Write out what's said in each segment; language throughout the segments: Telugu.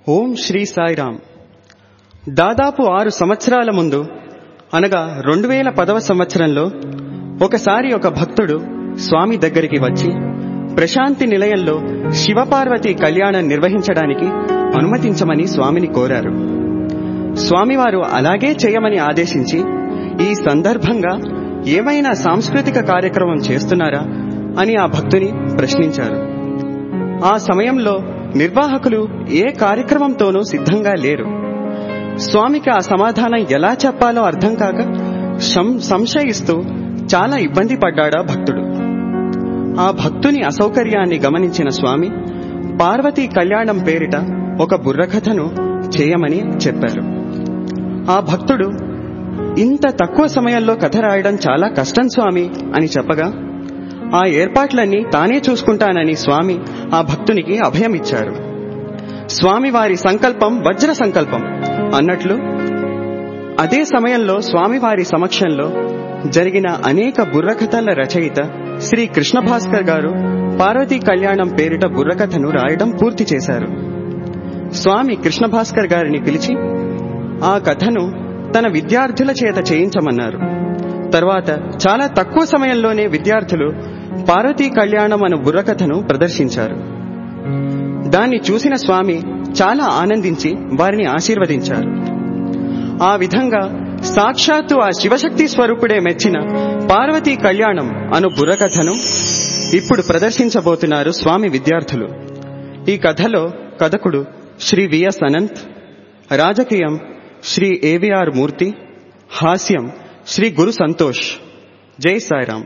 ఓం శ్రీ సాయిరామ్ దాదాపు ఆరు సంవత్సరాల ముందు అనగా రెండు వేల పదవ సంవత్సరంలో ఒకసారి ఒక భక్తుడు స్వామి దగ్గరికి వచ్చి ప్రశాంతి నిలయంలో శివపార్వతి కళ్యాణం నిర్వహించడానికి అనుమతించమని స్వామిని కోరారు స్వామివారు అలాగే చేయమని ఆదేశించి ఈ సందర్భంగా ఏమైనా సాంస్కృతిక కార్యక్రమం చేస్తున్నారా అని ఆ భక్తుని ప్రశ్నించారు ఆ సమయంలో నిర్వాహకులు ఏ కార్యక్రమంతోనూ సిద్ధంగా లేరు స్వామికి ఆ సమాధానం ఎలా చెప్పాలో అర్థం కాక సంశయిస్తూ చాలా ఇబ్బంది పడ్డాడా భక్తుడు ఆ భక్తుని అసౌకర్యాన్ని గమనించిన స్వామి పార్వతీ కళ్యాణం పేరిట ఒక బుర్రకథను చేయమని చెప్పారు ఆ భక్తుడు ఇంత తక్కువ సమయంలో కథ రాయడం చాలా కష్టం స్వామి అని చెప్పగా ఆ ఏర్పాట్లన్నీ తానే చూసుకుంటానని స్వామి ఆ భక్తునికి అభయం ఇచ్చారు స్వామి వారి సంకల్పం వజ్ర సంకల్పం అన్నట్లు అదే సమయంలో స్వామివారి సమక్షంలో జరిగిన అనేక బుర్రకథల రచయిత శ్రీ కృష్ణ భాస్కర్ గారు పార్వతీ కళ్యాణం పేరిట బుర్రకథను రాయడం పూర్తి చేశారు స్వామి కృష్ణ భాస్కర్ గారిని పిలిచి ఆ కథను తన విద్యార్థుల చేత చేయించమన్నారు తర్వాత చాలా తక్కువ సమయంలోనే విద్యార్థులు పార్వతీ కళ్యాణం అను బుర్రకథను ప్రదర్శించారు దాన్ని చూసిన స్వామి చాలా ఆనందించి వారిని ఆశీర్వదించారు ఆ విధంగా సాక్షాత్తు ఆ శివశక్తి స్వరూపుడే మెచ్చిన పార్వతీ కళ్యాణం అను బుర్రకథను ఇప్పుడు ప్రదర్శించబోతున్నారు స్వామి విద్యార్థులు ఈ కథలో కథకుడు శ్రీ విఎస్ అనంత్ రాజకీయం శ్రీ ఏవిఆర్ మూర్తి హాస్యం శ్రీ గురు సంతోష్ జై Sairam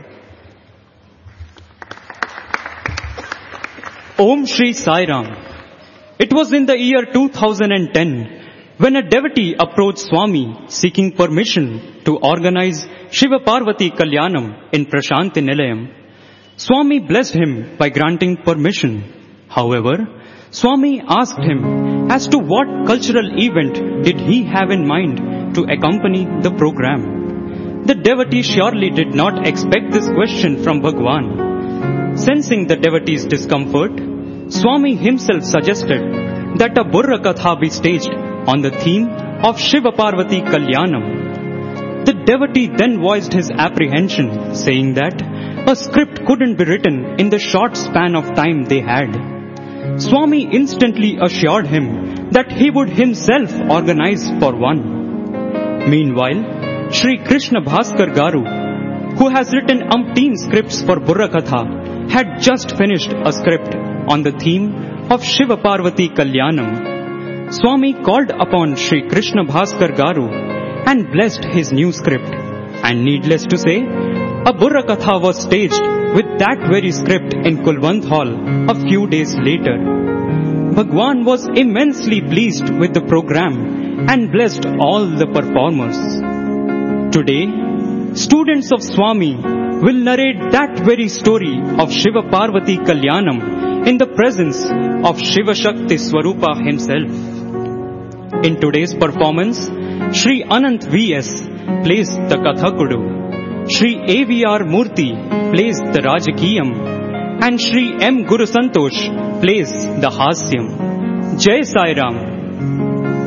Om Shri Sai Ram. It was in the year 2010 when a devotee approached Swami seeking permission to organize Shiva Parvati Kalyanam in Prashanti Nilayam. Swami blessed him by granting permission. However, Swami asked him as to what cultural event did he have in mind to accompany the program. The devotee surely did not expect this question from Bhagwan. Sensing the devotee's discomfort, Swami himself suggested that a Burra Katha be staged on the theme of Shiva Parvati Kalyanam. The devotee then voiced his apprehension, saying that a script couldn't be written in the short span of time they had. Swami instantly assured him that he would himself organize for one. Meanwhile, Sri Krishna Bhaskar Garu, who has written umpteen scripts for Burra Katha, had just finished a script on the theme of Shiva Parvati Kalyanam. Swami called upon Sri Krishna Bhaskar Garu and blessed his new script. And needless to say, a Burra Katha was staged with that very script in Kulwant Hall a few days later. Bhagwan was immensely pleased with the program and blessed all the performers. Today, students of Swami will narrate that very story of Shiva Parvati Kalyanam in the presence of Shiva Shakti Swarupa himself. In today's performance, Sri Anant V.S. plays the Kathakudu, Sri A.V.R. Murthy plays the Rajakiyam, and Sri M. Guru Santosh plays the Hasyam. Jai Sai Ram.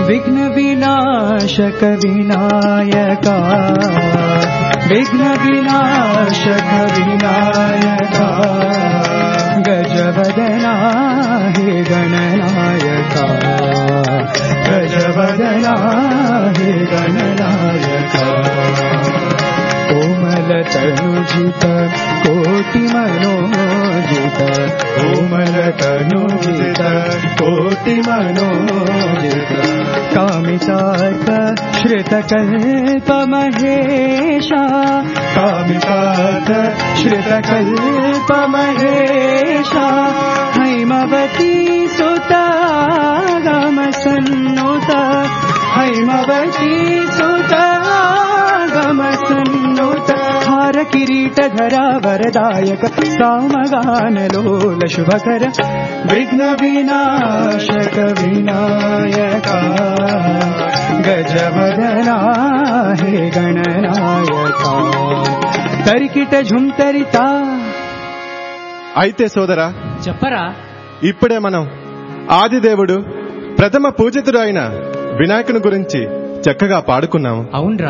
విఘ్న వినాశక వినాయక విఘ్న వినాశక వినాయక గజవదనా హే గణనాయక గజవదనా హే గణనాయక కోమల తనుజిత కోటి మనోజిత కోమల తనుజిత కోటి మనోజిత కామితార్థ శ్రుతకల్ప మహేష కామితార్థ శ్రుతకల్ప మహేష హైమవతీ సుతాగమ సన్నుత హైమవతీ సుతాగమ సన్నుత హార కిరీటధరా వరదాయక సామగానలోల శుభకర విఘ్న వినాశక వినాయక గజవదనా హే గణనాయక తరికిట ఝుంతరిత అయితే సోదరా చెప్పరా ఇప్పుడే మనం ఆదిదేవుడు ప్రథమ పూజితుడు అయిన వినాయకుని గురించి చక్కగా పాడుకున్నాము అవునరా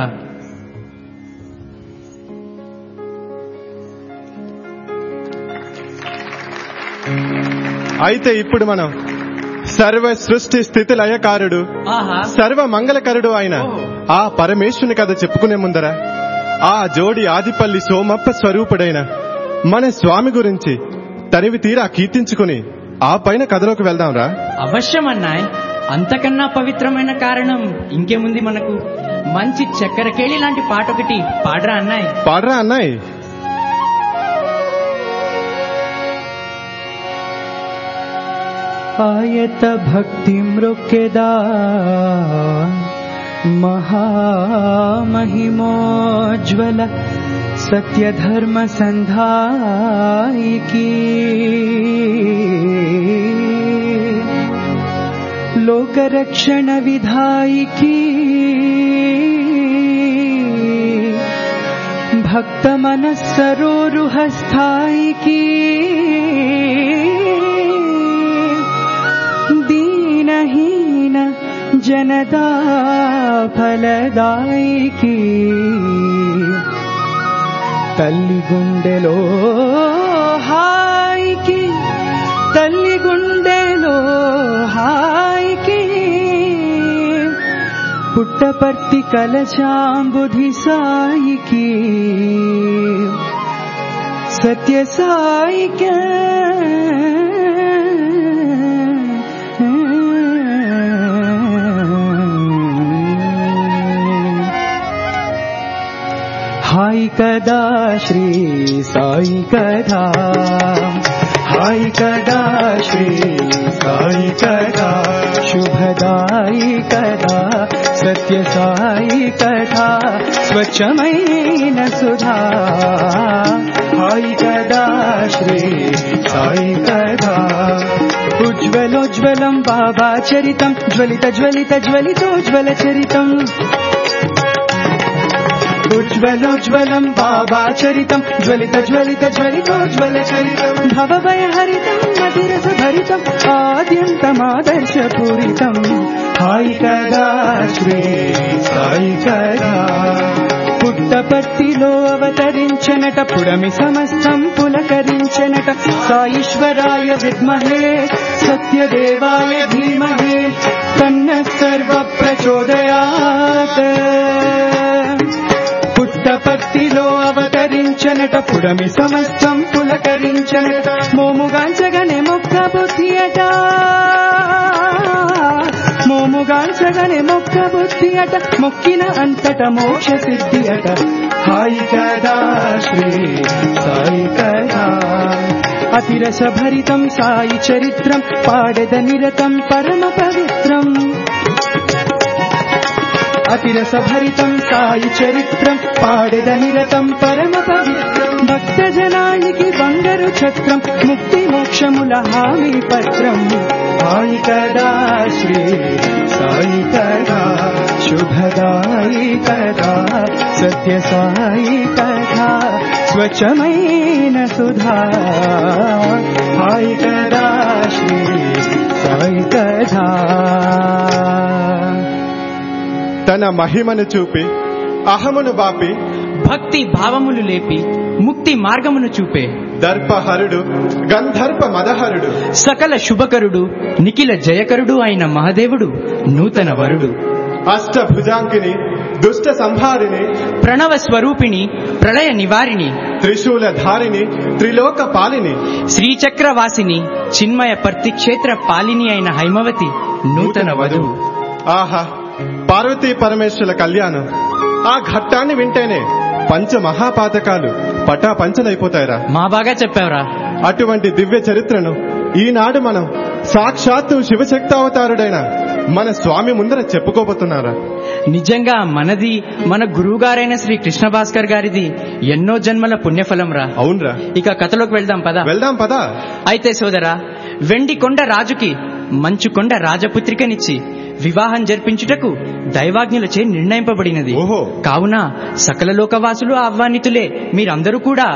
అయితే ఇప్పుడు మనం సర్వ సృష్టి స్థితి లయకారుడు ఆహా సర్వ మంగళకరుడు అయిన ఆ పరమేశ్వరుని కథ చెప్పుకునే ముందర ఆ జోడి ఆదిపల్లి సోమప్ప స్వరూపుడైన మన స్వామి గురించి తనివి తీరా కీర్తించుకుని ఆ పైన కథలోకి వెళ్దాంరా అవశ్యం అన్నాయ్ అంతకన్నా పవిత్రమైన కారణం ఇంకేముంది మనకు మంచి చక్కెరకేళి లాంటి పాట ఒకటి పాడరా అన్నాయ్ పాడరా అన్నాయ్ ఆయత భక్తి మృక్యదా మహామహిమోజ్వల సత్యధర్మ సంధాయికి లోకరక్షణ విధాయికి భక్త మనస్సరోరుహస్థాయికి దీనహీన జనతా ఫలదాయికి తల్లి గుండెలో హాయికి తల్లి గుండెలో హాయికి పుట్టపర్తి కలశాంబుధి సాయికి సత్య సాయిక హాయ్ కదా శ్రీ సాయి కథా హాయ్ కదా శ్రీ సాయి కథా శుభదాయి కథా సత్య సాయి కథా స్వచ్ఛమైన సుధా హాయ్ కదా శ్రీ సాయి కథా ఉజ్వలోజ్వలం బాబా చరితం జ్వలిత జ్వలిత జ్వలితోజ్వల చరితం ఉజ్వలోజ్వలం బాబా చరితం జ్వలిత జ్వలిత జ్వలితోజ్వల చరితం భవభయ హరితం మధిరస భరితం ఆద్యంతమాదర్శ పూరితం హాయి కదా శ్రీ సాయి కదా పుట్టపర్తిలో అవతరించనట పుడమి సమస్తం పులకరించనట సాయిశ్వరాయ విద్మహే సత్యదేవాయ ధీమహే తన్న సర్వ ప్రచోదయాత్ పుట్టపర్తిలో అవతరించనట పుడమి సమస్తం పులకరించనట మోముగాంచగనే మొక్క బుద్ధియట మోముగాంచగనే మొక్క బుద్ధియట మొక్కిన అంతట మోక్ష సిద్ధి అట హాయి కదా శ్రీ సాయి కదా అతిరస భరితం సాయి చరిత్రం పాడెద నిరతం పరమ పవిత్రం అతిరస భరితం సాయి చరిత్రం పాడెద నిరతం పరమ పవిత్రం భక్త జనానికి బంగారు ఛత్రం ముక్తి మోక్షముల హామీ పత్రం హాయి కదా శ్రీ సాయి కదా శుభదాయి కదా సత్య సాయి కదా స్వచ్ఛమైన సుధా హాయి కదా శ్రీ సాయి కదా తన మహిమను చూపి అహమును బాపి భక్తి భావములు లేపి ముక్తి మార్గమును చూపే దర్పహరుడు గంధర్ప మదహరుడు సకల శుభకరుడు నిఖిల జయకరుడు అయిన మహదేవుడు నూతన వరుడు అష్టభుజాంకిని దుష్ట సంహారిణి ప్రణవ స్వరూపిణి ప్రళయ నివారిణి త్రిశూల ధారిణి త్రిలోక పాలిని శ్రీచక్రవాసిని చిన్మయ పర్తిక్షేత్ర పాలిని అయిన హైమవతి నూతన వధువు ఆహా పార్వతీ పరమేశ్వరుల కళ్యాణం ఆ ఘట్టాన్ని వింటేనే పంచ మహాపాతకాలు పటా పంచలైపోతాయిరా మా బాగా చెప్పావురా అటువంటి దివ్య చరిత్రను ఈనాడు మనం సాక్షాత్తు శివశక్తావతారుడైన మన స్వామి ముందర చెప్పుకోబోతున్నారా నిజంగా మనది మన గురువుగారైన శ్రీ కృష్ణ భాస్కర్ గారిది ఎన్నో జన్మల పుణ్యఫలం రా అవునరా ఇక కథలోకి వెళ్దాం పదా వెళ్దాం పదా అయితే సోదరా వెండి కొండ రాజుకి మంచు కొండ రాజపుత్రికనిచ్చి వివాహం జరిపించుటకు దైవాజ్ఞలచే నిర్ణయింపబడినది ఓహో. కావున సకల లోకవాసులు ఆహ్వానితులే మీరందరూ కూడా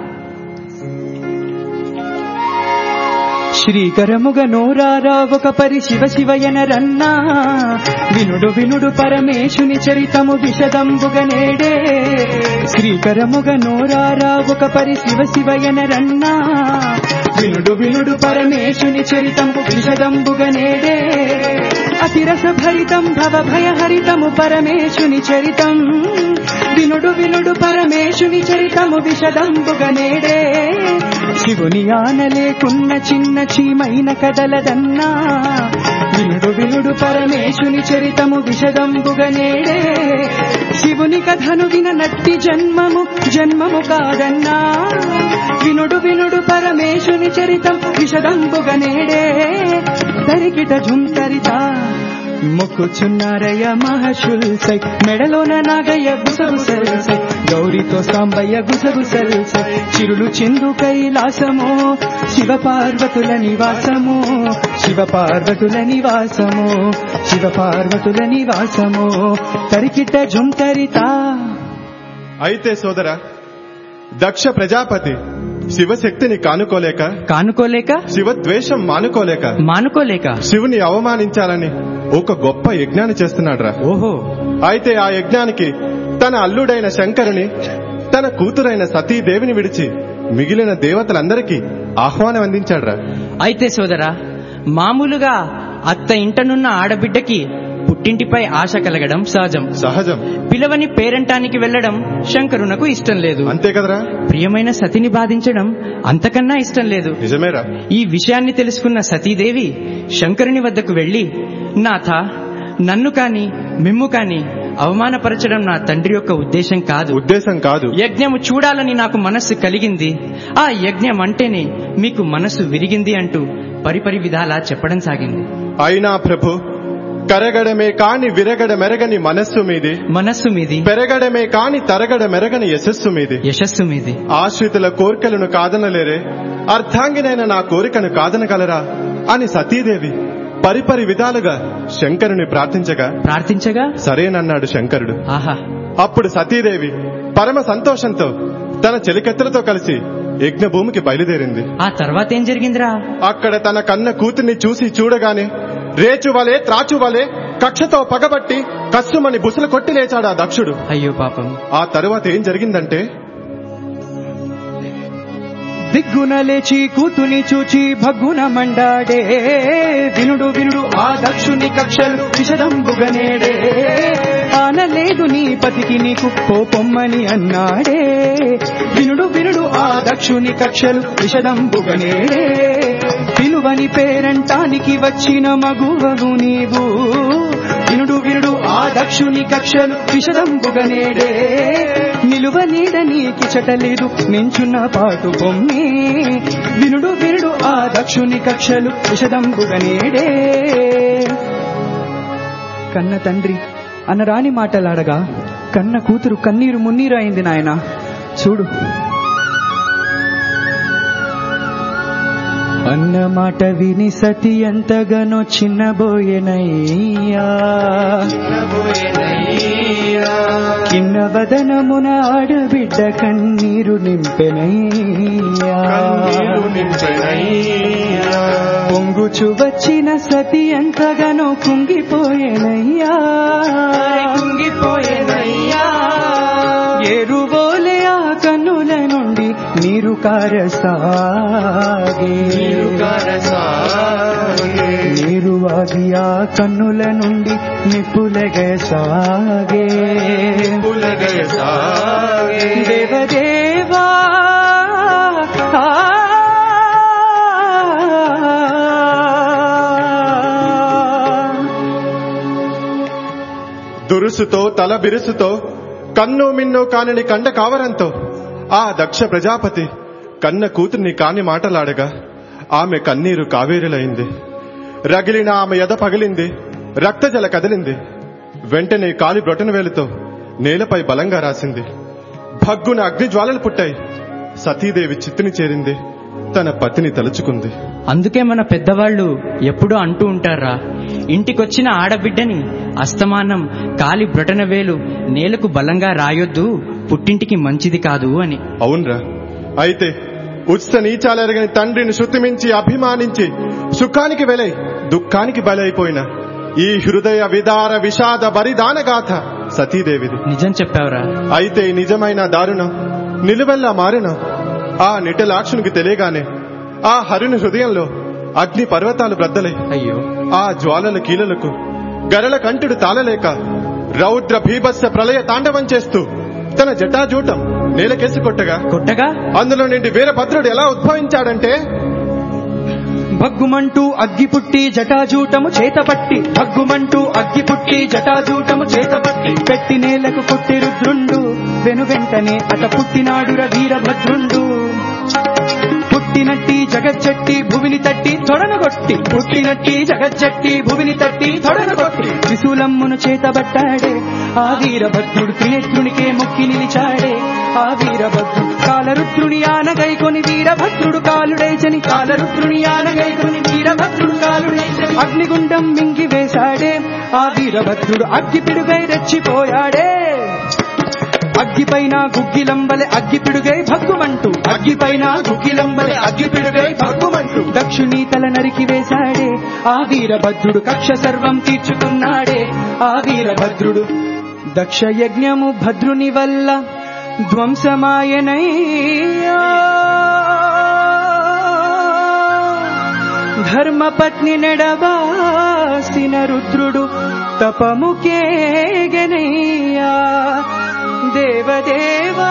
శ్రీకరముగ నోరారా ఒక పరి శివ శివయన రన్నా వినుడు వినుడు పరమేశుని చరితము విషదంబుగ నేడే శ్రీకరముగ నోరారా ఒక పరి శివ శివయన రన్నా వినుడు వినుడు పరమేశుని చరితము విషదంబుగ నేడే అతిరస భరితం భవ భయహరితము పరమేశుని చరితం వినుడు వినుడు పరమేశుని చరితము విషదంబుగ నేడే శివుని ఆనలేకున్న చిన్న చీమైన కదలదన్నా వినుడు వినుడు పరమేశుని చరితము విషదంబుగ నేడే శివుని కథను విననట్టి జన్మము జన్మము కాదన్నా వినుడు వినుడు పరమేశుని చరితం విషదంబుగ నేడే తరికిట జుంతరిత మొక్కుచున్నారయ్య మహశుల్సై మెడలోన నాగయ్య గుసగుసల్సై గౌరితో సాంబయ్య గుసగుసల్సై చిరులు చిందు కైలాసము శివ పార్వతుల నివాసము శివ పార్వతుల నివాసము శివ పార్వతుల నివాసము తరికిట జుంతరిత అయితే సోదర దక్ష ప్రజాపతి శివశక్తిని కానుకోలేక కానుకోలేక శివద్వేషం మానుకోలేక మానుకోలేక శివుని అవమానించాలని ఒక గొప్ప యజ్ఞాన్ని చేస్తున్నాడ్రా ఓహో అయితే ఆ యజ్ఞానికి తన అల్లుడైన శంకరుని తన కూతురైన సతీదేవిని విడిచి మిగిలిన దేవతలందరికీ ఆహ్వానం అందించాడ్రా అయితే సోదరా మామూలుగా అత్త ఇంటనున్న ఆడబిడ్డకి పుట్టింటిపై ఆశ కలగడం సహజం సహజం పిలవని పేరంటానికి వెళ్లడం శంకరునకు ఇష్టం లేదు అంతే కదరా ప్రియమైన సతిని బాధించడం అంతకన్నా ఇష్టం లేదు నిజమేరా ఈ విషయాన్ని తెలుసుకున్న సతీదేవి శంకరుని వద్దకు వెళ్లి నాథ నన్ను కాని మిమ్ము కాని అవమానపరచడం నా తండ్రి యొక్క ఉద్దేశం కాదు ఉద్దేశం కాదు యజ్ఞము చూడాలని నాకు మనస్సు కలిగింది ఆ యజ్ఞం అంటేనే మీకు మనస్సు విరిగింది అంటూ పరిపరి విధాలా చెప్పడం సాగింది అయినా ప్రభు కరగడమే కాని విరగడ మెరగని మనస్సు మీది మనస్సు మీది పెరగడమే కాని తరగడ మెరగని యశస్సు మీది యశస్సు మీది ఆశ్రితుల కోరికలను కాదనలేరే అర్ధాంగినైన నా కోరికను కాదనగలరా అని సతీదేవి పరిపరి విధాలుగా శంకరుని ప్రార్థించగా ప్రార్థించగా సరేనన్నాడు శంకరుడు ఆహా అప్పుడు సతీదేవి పరమ సంతోషంతో తన చెలికెత్తలతో కలిసి యజ్ఞభూమికి బయలుదేరింది ఆ తర్వాత ఏం జరిగిందిరా అక్కడ తన కన్న కూతుర్ని చూసి చూడగానే రేచు వలె త్రాచు వలె కక్షతో పగబట్టి కస్సుమని బుసలు కొట్టి లేచాడు ఆ దక్షుడు అయ్యో పాపం ఆ తరువాత ఏం జరిగిందంటే దిగ్గున లేచి కూతుని చూచి భగ్గున మండాడే వినుడు వినుడు ఆ దక్షుని కక్షలు విషదంబుగనేడే ఆనలేదు నీ పతికి నీకు కోపొమ్మని అన్నాడే వినుడు వినుడు ఆ దక్షుని కక్షలు విషదంబుగనేడే పిలువని పేరంటానికి వచ్చిన మగువను నీవు వినుడు వినుడు ఆ దక్షుని కక్షలు విషదంబుగనేడే నిలువ నీడ నీకి చటలేదు నించున్న పాటు బొమ్మి వినుడు వినుడు ఆ దక్షుని కక్షలు విషదంబుగనేడే కన్న తండ్రి అనరాని మాటలాడగా కన్న కూతురు కన్నీరు మున్నీరు అయింది నాయన చూడు అన్న మాట విని సతి ఎంతగానో చిన్నబోయెనయ్యా కిన్న వదనమున ఆడబిడ్డ కన్నీరు నింపెనయ్యా పొంగుచు వచ్చిన సతి ఎంతగానో కుంగిపోయేనయ్యా కారసాగే నీరువాగి ఆ కన్నుల నుండి నిప్పులగసాగే దేవదేవా దురుసుతో తల బిరుసుతో కన్ను మిన్ను కానని కండ కావరంతో ఆ దక్ష ప్రజాపతి కన్న కూతుర్ని కాని మాటలాడగా ఆమె కన్నీరు కావేరులైంది రగిలిన ఆమె ఎద పగిలింది రక్తజల కదిలింది వెంటనే కాలి బ్రొటన వేలుతో నేలపై బలంగా రాసింది భగ్గున అగ్నిజ్వాలలు పుట్టాయి సతీదేవి చిత్తుని చేరింది తన పతిని తలుచుకుంది అందుకే మన పెద్దవాళ్ళు ఎప్పుడూ అంటూ ఉంటారా ఇంటికొచ్చిన ఆడబిడ్డని అస్తమానం కాలి బ్రొటన వేలు నేలకు బలంగా రాయొద్దు పుట్టింటికి మంచిది కాదు అని అవునరా అయితే ఉత్స నీచాలెరగని తండ్రిని శృతిమించి అభిమానించి సుఖానికి వెలై దుఃఖానికి బలైపోయిన ఈ హృదయ విదార విషాద బరిదాన గాథ సతీదేవిది నిజం చెప్పావురా అయితే నిజమైన దారుణం నిలువెల్లా మారిన ఆ నిటలాక్షునికి తెలియగానే ఆ హరుని హృదయంలో అగ్ని పర్వతాలు బ్రద్దలై అయ్యో ఆ జ్వాలల కీలలకు గరళ కంఠుడు తాళలేక రౌద్ర భీభత్స ప్రళయ తాండవం చేస్తూ తన జటాజూటం నేలకేసి కొట్టగా కొట్టగా అందులో నుండి వీరభద్రుడు ఎలా ఉద్భవించాడంటే భగ్గుమంటూ అగ్గి పుట్టి జటాజూటము చేతపట్టి భగ్గుమంటూ అగ్గి పుట్టి జటాజూటము చేతపట్టి పెట్టి నేలకు కొట్టి రుద్రుండు వెను వెంటనే అత పుట్టినాడుర వీరభద్రుండు పుట్టినట్టి జగజ్జట్టి భువిని తట్టి తొడనగొట్టి పుట్టినట్టి జగజ్జట్టి భువిని తట్టి తొడనగొట్టి త్రిశూలమ్మును చేతబట్టాడే ఆ వీరభద్రుడు త్రినేత్రునికే మొక్కి నిలిచాడే ఆ వీరభద్రుడు కాలరుద్రుని ఆనగైకొని వీరభద్రుడు కాలుడైచని కాలరుద్రుని ఆనగైకొని వీరభద్రుడు కాలుడైచని అగ్నిగుండం మింగి వేశాడే ఆ వీరభద్రుడు అగ్గి పిడుగై రెచ్చిపోయాడే అగ్గిపైన గుగ్గిలంబలె అగ్గిపిడుగై భగ్గుమంటూ అగ్గిపైన గుగ్గిలంబలె అగ్గిపిడుగై భగ్గుమంటూ దక్షుని తల నరికి వేశాడే ఆ వీరభద్రుడు కక్ష సర్వం తీర్చుకున్నాడే ఆ వీరభద్రుడు దక్ష యజ్ఞము భద్రుని వల్ల ధ్వంసమాయనయ్యా ధర్మపత్ని నెడబాసిన రుద్రుడు తపముకేగనయ్యా దేవదేవా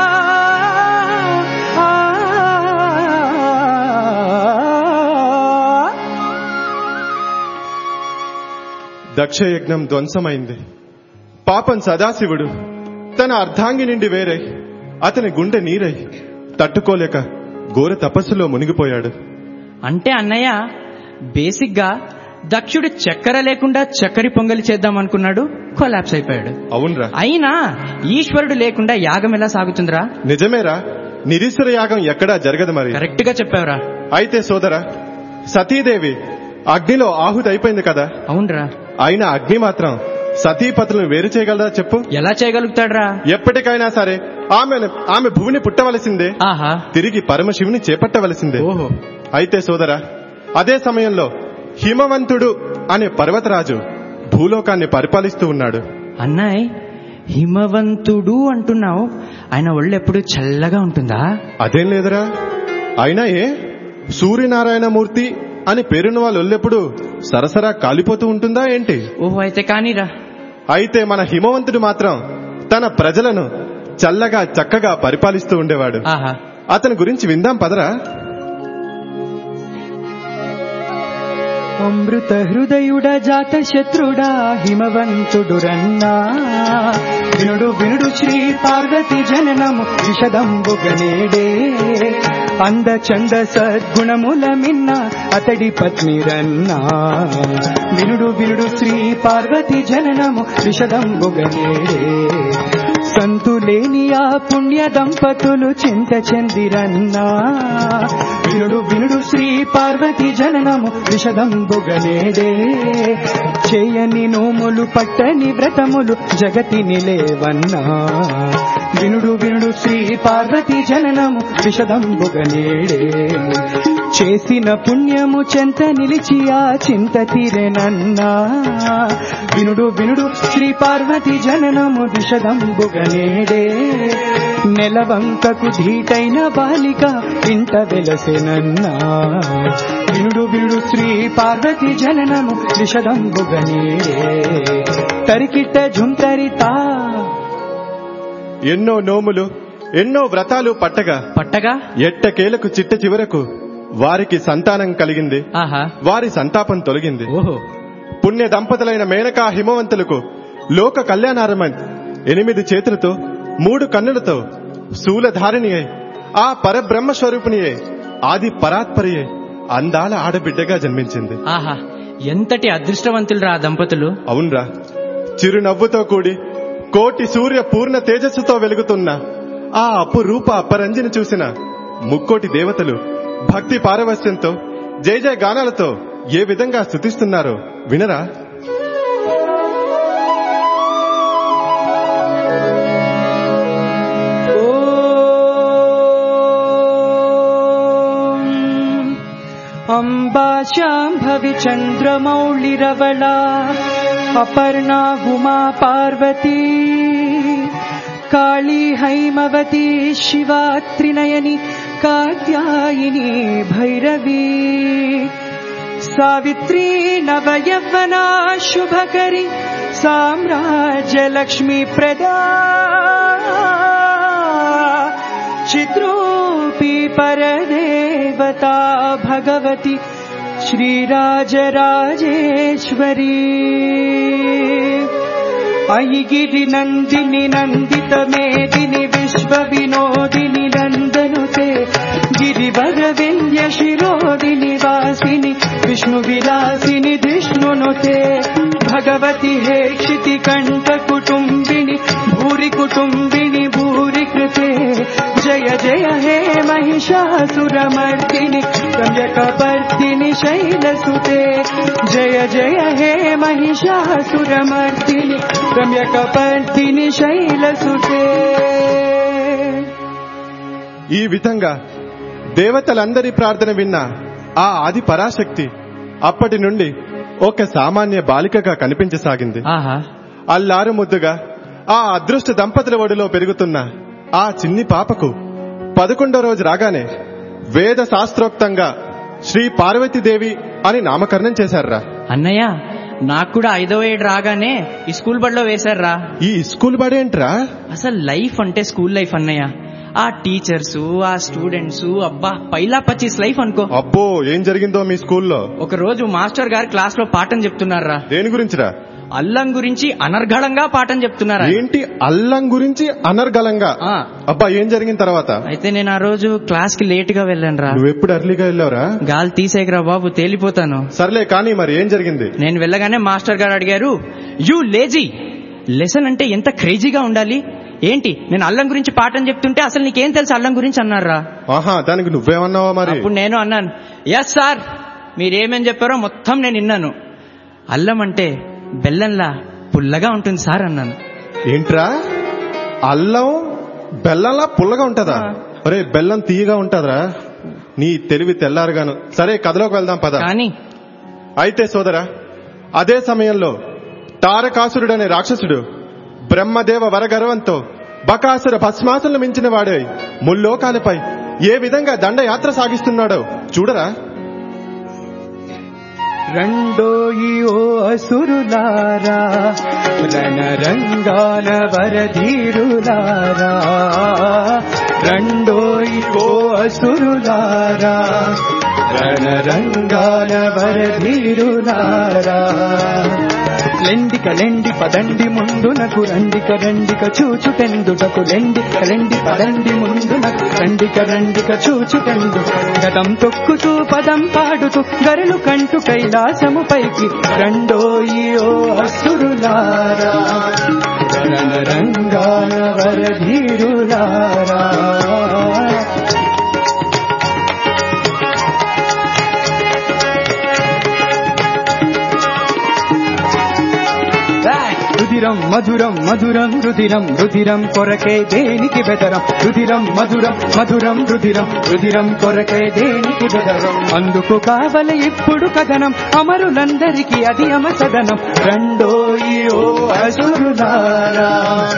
దక్షయజ్ఞం ధ్వంసమైంది పాపం సదాశివుడు తన అర్ధాంగి నుండి వేరై అతని గుండె నీరై తట్టుకోలేక ఘోర తపస్సులో మునిగిపోయాడు అంటే అన్నయ్య బేసిక్ గా దక్షుడు చక్కెర లేకుండా చక్కెరి పొంగలి చేద్దాం అనుకున్నాడు కొలాప్స్ అయిపోయాడు అవునరా అయినా ఈశ్వరుడు లేకుండా యాగం ఎలా సాగుతుందిరా నిజమేరా నిరీశ్వర యాగం ఎక్కడా జరగదు మరి కరెక్ట్ గా చెప్పావురా అయితే సోదరా సతీదేవి అగ్నిలో ఆహుతి అయిపోయింది కదా అవునరా అయినా అగ్ని మాత్రం సతీపతులను వేరు చేయగలదా చెప్పు ఎలా చేయగలుగుతాడ్రా ఎప్పటికైనా సరే ఆమె ఆమె భూమిని పుట్టవలసిందే ఆహా తిరిగి పరమశివుని చేపట్టవలసిందే ఓహో అయితే సోదరా అదే సమయంలో హిమవంతుడు అనే పర్వతరాజు భూలోకాన్ని పరిపాలిస్తూ ఉన్నాడు అన్నాయ్ హిమవంతుడు అంటున్నావు ఆయన ఒళ్ళు ఎప్పుడు చల్లగా ఉంటుందా అదేం లేదురా అయినా ఏ సూర్యనారాయణమూర్తి అని పేరున్న వాళ్ళు ఒళ్ళెప్పుడు సరసరా కాలిపోతూ ఉంటుందా ఏంటి ఓహో అయితే కానీరా అయితే మన హిమవంతుడు మాత్రం తన ప్రజలను చల్లగా చక్కగా పరిపాలిస్తూ ఉండేవాడు ఆహా అతని గురించి విందాం పదరా అమృత హృదయుడ జాత శత్రుడా హిమవంతుడు రన్నా వినుడు వినుడు శ్రీ పార్వతి జననము విషదంబుగనేడే అంద చంద సద్గుణముల మిన్న అతడి పత్ని రన్నా వినుడు వినుడు శ్రీ పార్వతి జననము విషదంబుగనేడే సంతులేని ఆ పుణ్య దంపతులు చింత చెందిరన్నా వినుడు వినుడు శ్రీ పార్వతి జననము విషదంబుగనేడే చేయని నోములు పట్టని వ్రతములు జగతి నిలేవన్నా వినుడు వినుడు శ్రీ పార్వతి జననము విషదంబుగనేడే చేసిన పుణ్యము చెంత నిలిచి ఆ చింత తీరెనన్నా వినుడు వినుడు శ్రీ పార్వతి జననము విషదంబుగనేడే నెలవంకకు ధీటైన బాలిక ఇంట వెలసెనన్నా వినుడు వినుడు శ్రీ పార్వతి జననము దిశదంబుగనీరే తరికిట్ట జుంతరితా ఎన్నో నోములు ఎన్నో వ్రతాలు పట్టగా పట్టగా ఎట్టకేలకు చిట్ట చివరకు వారికి సంతానం కలిగింది ఆహా వారి సంతాపం తొలగింది ఓహో పుణ్య దంపతులైన మేనకా హిమవంతులకు లోక కళ్యాణారమన్ ఎనిమిది చేతులతో మూడు కన్నులతో శూలధారిణి అయి ఆ పరబ్రహ్మ స్వరూపిణి అయి ఆది పరాత్పరి అయి అందాల ఆడబిడ్డగా జన్మించింది ఆహా ఎంతటి అదృష్టవంతులు ఆ దంపతులు అవునరా చిరునవ్వుతో కూడి కోటి సూర్య పూర్ణ తేజస్సుతో వెలుగుతున్న ఆ అపురూప అపరంజిని చూసిన ముక్కోటి దేవతలు భక్తి పారవస్యంతో జయ జయ గానాలతో ఏ విధంగా స్థుతిస్తున్నారో వినరా अम्बा शाम्भवि चन्द्रमौळिरवला अपर्णा उमा पार्वती काली हैमवती शिवा त्रिनयनि कात्यायिनी भैरवी सावित्री नवयवना शुभकरि साम्राज्यलक्ष्मी प्रदा चिद्रूपी परदेवता भगवती श्रीराजराजेश्वरी अयि गिरिनन्दिनि नन्दित मेदिनि विश्वविनोदिनि नन्दनुते गिरिवरविन्द्य शिरोदिनि वासिनि विष्णुविलासिनि विष्णुनुते भगवति हे क्षितिकण्ठकुटुम्बिनि भूरि कुटुम्बिनि भूरि कृते जय जय हे महिषासुरमर्दिनि रम्यकपर्दिनि शैलसुते जय जय हे महिषासुरमर्दिनि रम्यकपर्दिनि शैलसुते ఈ విధంగా దేవతలందరి ప్రార్థన విన్న ఆ ఆది పరాశక్తి అప్పటి నుండి ఒక సామాన్య బాలికగా కనిపించసాగింది ఆహా అల్లారు ముద్దుగా ఆ అదృష్ట దంపతుల ఒడిలో పెరుగుతున్న ఆ చిన్ని పాపకు పదకొండో రోజు రాగానే వేద శాస్త్రోక్తంగా శ్రీ పార్వతీదేవి అని నామకరణం చేశారా అన్నయ్య నాకు కూడా ఐదవ ఏడు రాగానే ఈ స్కూల్ బడిలో వేశారా ఈ స్కూల్ బడేంట్రా అసలు లైఫ్ అంటే స్కూల్ లైఫ్ అన్నయ్య ఆ టీచర్స్ ఆ స్టూడెంట్స్ అబ్బా పైలా పచ్చీస్ లైఫ్ అనుకో అబ్బో ఏం జరిగిందో మీ స్కూల్లో ఒక రోజు మాస్టర్ గారు క్లాస్ లో పాఠం చెప్తున్నారా దేని గురించిరా అల్లం గురించి అనర్గళంగా పాఠం చెప్తున్నారా ఏంటి అల్లం గురించి అనర్గళంగా ఆ, అబ్బా ఏం జరిగిన తర్వాత అయితే నేను ఆ రోజు క్లాస్ కి లేట్ గా వెళ్ళాను రా నువ్వెప్పుడు అర్లీగా వెళ్ళావురా గాలి తీసేయకరా బాబు తేలిపోతాను సర్లే కానీ మరి ఏం జరిగింది నేను వెళ్ళగానే మాస్టర్ గారు అడిగారు యూ లేజీ లెసన్ అంటే ఎంత క్రేజీగా ఉండాలి ఏంటి నేను అల్లం గురించి పాఠం చెప్తుంటే అసలు నీకేం తెలుసు అల్లం గురించి అన్నారా ఆహా దానికి నువ్వేమన్నావా మరి అప్పుడు నేను అన్నాను ఎస్ సార్ మీరేమని చెప్పారో మొత్తం నేను విన్నాను అల్లం అంటే బెల్లంలా పుల్లగా ఉంటుంది సార్ అన్నాను ఏంట్రా అల్లం బెల్లంలా పుల్లగా ఉంటదా ఒరే బెల్లం తీయగా ఉంటదరా నీ తెలివి తెల్లారుగాను సరే కథలోకి వెళ్దాం పద కానీ అయితే సోదరా అదే సమయంలో తారకాసురుడనే రాక్షసుడు బ్రహ్మదేవ వరగర్వంతో బకాసుర భస్మాసులను మించిన వాడే ముల్లోకాలపై ఏ విధంగా దండయాత్ర సాగిస్తున్నాడో చూడరా రండోయి ఓ అసురులారా రణరంగాన వరధీరులారా రండోయి ఓ అసురులారా రణరంగాన వరధీరులారా లెండిక లెండి పదండి ముందునకు రండిక రండిక చూచుటెందుటకు లెండిక లెండి పదండి ముందునకు రండిక రండిక చూచుటెందు గతం తొక్కుతూ పదం పాడుతూ గరులు కంటు కైలాసము పైకి రండోయి ఓ అసురులారా రణరంగాన వరధీరులారా రుధిరం మధురం మధురం రుధిరం రుధిరం కొరకే దేనికి బెదరం రుధిరం మధురం మధురం రుధిరం రుధిరం కొరకే దేనికి బెదరం అందుకు కావల ఇప్పుడు కథనం అమరులందరికీ అది అమసదనం రెండోయో అసురులారా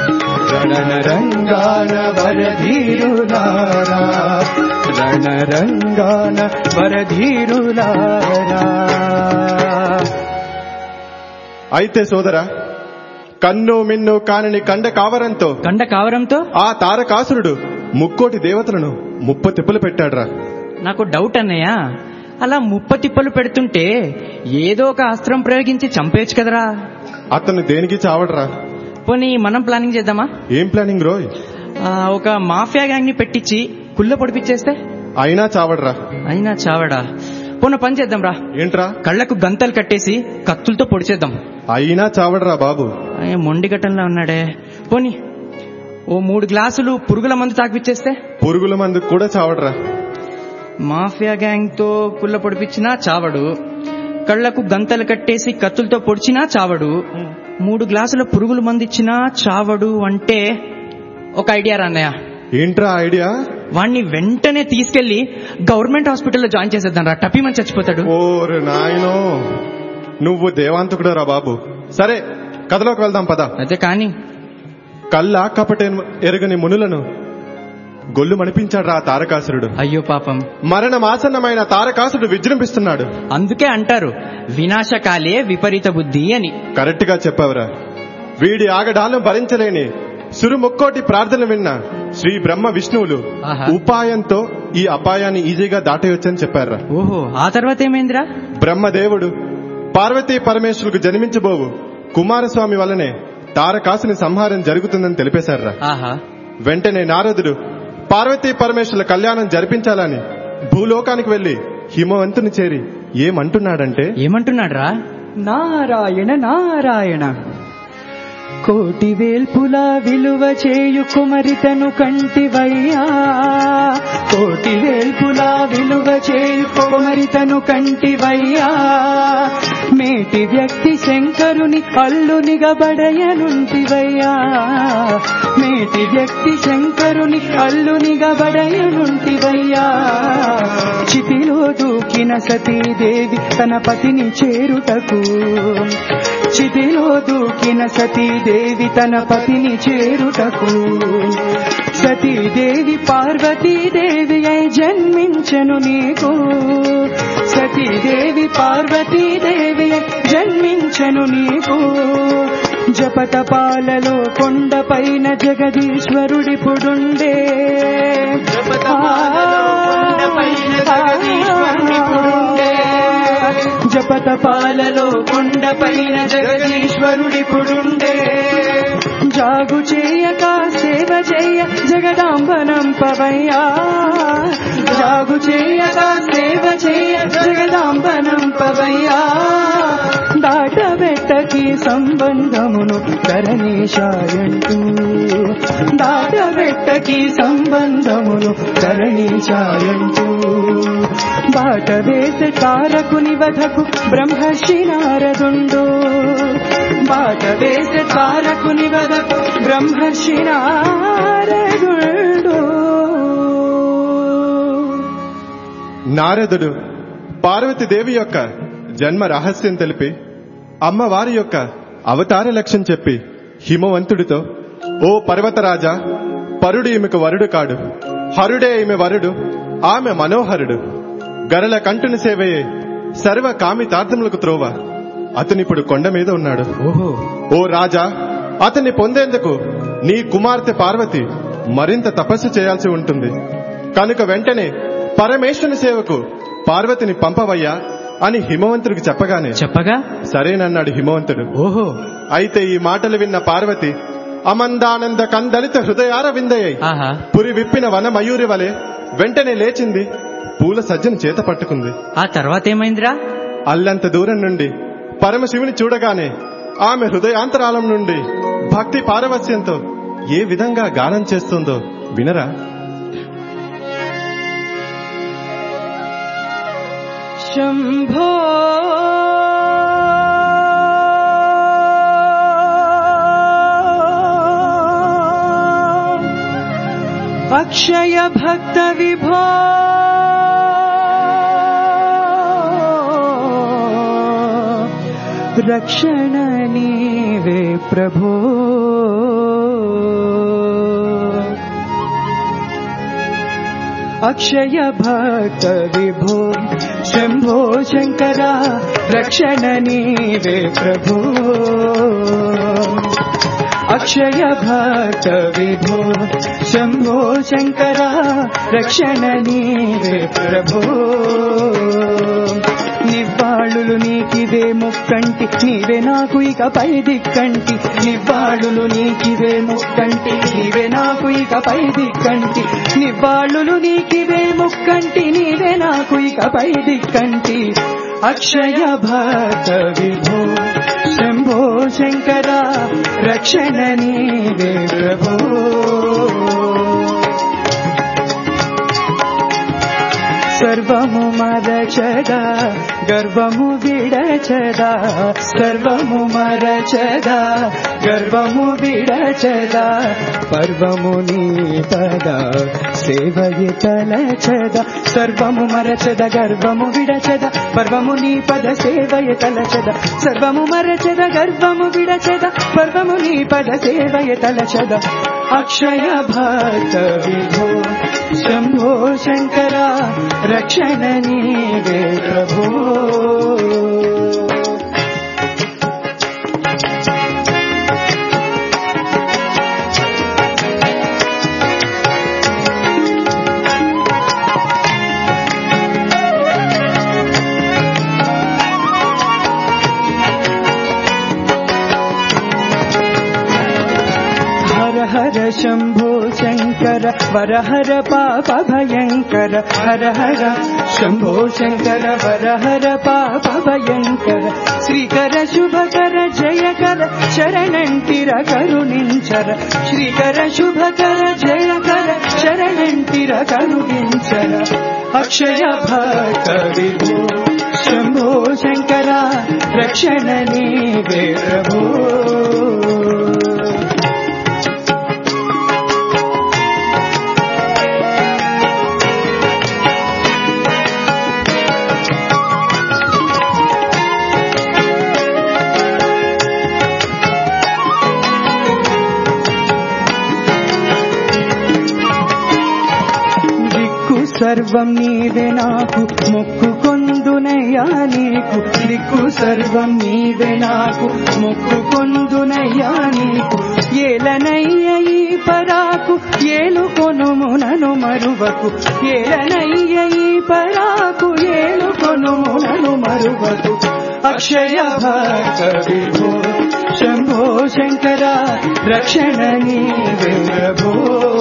రణరంగాన వరధీరులారా రణరంగాన వరధీరులారా అయితే సోదరా కన్ను మిన్ను కానని కండ కావరంతో కండ కావరంతో ఆ తారకాసురుడు ముక్కోటి దేవతలను ముప్ప తిప్పులు పెట్టాడ్రా నాకు డౌట్ అన్నయ్య అలా ముప్ప తిప్పలు పెడుతుంటే ఏదో ఒక అస్త్రం ప్రయోగించి చంపేయచ్చు కదరా అతను దేనికి చావడ్రా పోనీ మనం ప్లానింగ్ చేద్దామా ఏం ప్లానింగ్ రోయ్ ఆ, ఒక మాఫియా గ్యాంగ్ ని పెట్టించి కుళ్ళ పొడిపించేస్తే అయినా చావడ్రా అయినా చావడా పోన పని చేద్దాం రా ఏంట్రా కళ్ళకు గంతలు కట్టేసి కత్తులతో పొడిచేద్దాం అయినా చావడ్రా బాబు అయ్య, మొండి ఘటనలో ఉన్నాడే పోనీ ఓ మూడు గ్లాసులు పురుగుల మందు తాకిపిచ్చేస్తే పురుగుల మందుకు కూడా చావడ్రా మాఫియా గ్యాంగ్ తో పుల్ల పొడిపించినా చావడు కళ్ళకు గంతలు కట్టేసి కత్తులతో పొడిచినా చావడు మూడు గ్లాసుల పురుగుల మందు ఇచ్చినా చావడు అంటే ఒక ఐడియా రాన్నయ్య ఏంట్రా ఐడియా వాణ్ణి వెంటనే తీసుకెళ్లి గవర్నమెంట్ హాస్పిటల్లో జాయిన్ చేసేద్దాం రా టపీమని చచ్చిపోతాడు ఓరు నాయనో నువ్వు దేవాంతకుడరా బాబు సరే కథలోకి వెళ్దాం పద అదే కానీ కళ్ళ కపట ఎరగని మునులను గొల్లు మణిపించాడు ఆ తారకాసురుడు అయ్యో పాపం మరణమాసన్నమైన తారకాసురుడు విజృంభిస్తున్నాడు అందుకే అంటారు వినాశకాలే విపరీత బుద్ధి అని కరెక్ట్ గా చెప్పావురా వీడి ఆగడాలను భరించలేని సురుముక్కోటి ప్రార్థన విన్న శ్రీ బ్రహ్మ విష్ణువులు ఆహా. ఉపాయంతో ఈ అపాయాన్ని ఈజీగా దాటేయొచ్చని చెప్పారా ఓహో ఆ తర్వాత ఏమైందిరా బ్రహ్మదేవుడు పార్వతీ పరమేశ్వరులకు జన్మించబోవు కుమారస్వామి వల్లనే తారకాసుని సంహారం జరుగుతుందని తెలిపేశారా ఆహా వెంటనే నారదుడు పార్వతీ పరమేశ్వరుల కళ్యాణం జరిపించాలని భూలోకానికి వెళ్లి హిమవంతుని చేరి ఏమంటున్నాడంటే ఏమంటున్నాడ్రా నారాయణ నారాయణ కోటి వేల్పుల విలువ చేయు కుమరితను కంటివయ్యా కోటి వేల్పుల విలువ చేయు కుమరితను కంటివయ్యా మేటి వ్యక్తి శంకరుని అల్లునిగా బడయనుంటివయ్యా మేటి వ్యక్తి శంకరుని అల్లునిగా బడయనుంటివయ్యా చితిలో దూకిన సతీదేవి తన పతిని చేరుటకు చితిలో దూకిన సతీదేవి తన పతిని చేరుటకు సతీదేవి పార్వతీదేవి అయి జన్మించను నీకు సతీదేవి పార్వతీదేవి అయి జన్మించను నీకు జపతపాలలో కొండపైన జగదీశ్వరుడి పుడుండే జపతపాలలో కొండపైన జగదీశ్వరుడి పుడుండే జాగు చేయక సేవ చేయ జగదాంబనం పవయ్యా జాగు చేయక సేవ చేయ జగదాంబనం పవయ్యా దాటబెట్టకి సంబంధమును కరణీశాయంటూ దాటబెట్టకి సంబంధమును కరణీశాయంటూ బాట వేసే తారకుని వధకు బ్రహ్మర్షి నారదుండు బాట వేసే తారకుని వధకు బ్రహ్మర్షి నారదుండు నారదుడు పార్వతీదేవి యొక్క జన్మ రహస్యం తెలిపి అమ్మవారి యొక్క అవతార లక్ష్యం చెప్పి హిమవంతుడితో ఓ పర్వతరాజా పరుడు ఈమెకు వరుడు కాడు హరుడే ఈమె వరుడు ఆమె మనోహరుడు గరల కంటుని సేవయే సర్వ కామితార్థములకు త్రోవ అతనిప్పుడు కొండ మీద ఉన్నాడు ఓహో ఓ రాజా అతన్ని పొందేందుకు నీ కుమార్తె పార్వతి మరింత తపస్సు చేయాల్సి ఉంటుంది కనుక వెంటనే పరమేశ్వరుని సేవకు పార్వతిని పంపవయ్యా అని హిమవంతుడికి చెప్పగానే చెప్పగా సరేనన్నాడు హిమవంతుడు ఓహో అయితే ఈ మాటలు విన్న పార్వతి అమందానంద కందలిత హృదయార విందయ్యాయి ఆహా పురి విప్పిన వన మయూరి వలె వెంటనే లేచింది పూల సజ్జను చేత పట్టుకుంది ఆ తర్వాత ఏమైందిరా అల్లంత దూరం నుండి పరమశివుని చూడగానే ఆమె హృదయాంతరాలం నుండి భక్తి పారవస్యంతో ఏ విధంగా గానం చేస్తుందో వినరా శంభో అక్షయ భక్త విభో రక్షణ నీవే ప్రభో అక్షయ భక్త విభో శంభో శంకర రక్షణ నీవే ప్రభో అక్షయ భక్త విభో శంభో శంకర రక్షణ నీవే ప్రభో నివ్వాళులు నీకివే ముక్కంటి నీవే నాకు ఇక పై దిక్కంటి నివ్వాళులు నీకివే ముక్కంటి నీవే నాకు ఇక పై దిక్కంటి నివ్వాళులు నీకివే ముక్కంటి నీవే నాకు ఇక పై దిక్కంటి అక్షయ భక్త విభో శంభో శంకర రక్షణ నీవే ప్రభో సర్వము మరచదా గర్వము విడచదా సర్వము మరచదా గర్వము విడచదా పర్వము నీ పద సేవయి తలచదా సర్వము మరచద గర్వము విడచద పర్వము నీ పద సేవయ తలచద సర్వము మరచద గర్వము విడచద పర్వము నీ పద సేవయ తలచద అక్షయ భక్త విభో శంభో శంకర రక్షణ నీవే ప్రభో హర హర శంభో శంకర వర హర పాప భయంకర హర హర శంభో శంకర వర హర పాప భయంకర శ్రీకర శుభకర జయకర శరణంటిర కరుణించర శ్రీకర శుభకర జయకర శరణంటిర కరుణించర అక్షయ భక్త విభో శంభో శంకర రక్షణ నీవే ప్రభో దిక్కు సర్వం నీవే నాకు మొక్కు కొందునయ్యా నీకు దిక్కు సర్వం నీవే నాకు మొక్కు కొందునయ్యా నీకు ఏలనయ్య ఈ పరాకు ఏలు కొనుము నను మరువకు ఏలనయ్య ఈ పరాకు ఏలు కొనుము నను మరువకు అక్షయ భక్త విభో శంభో శంకర రక్షణ నీవే ప్రభో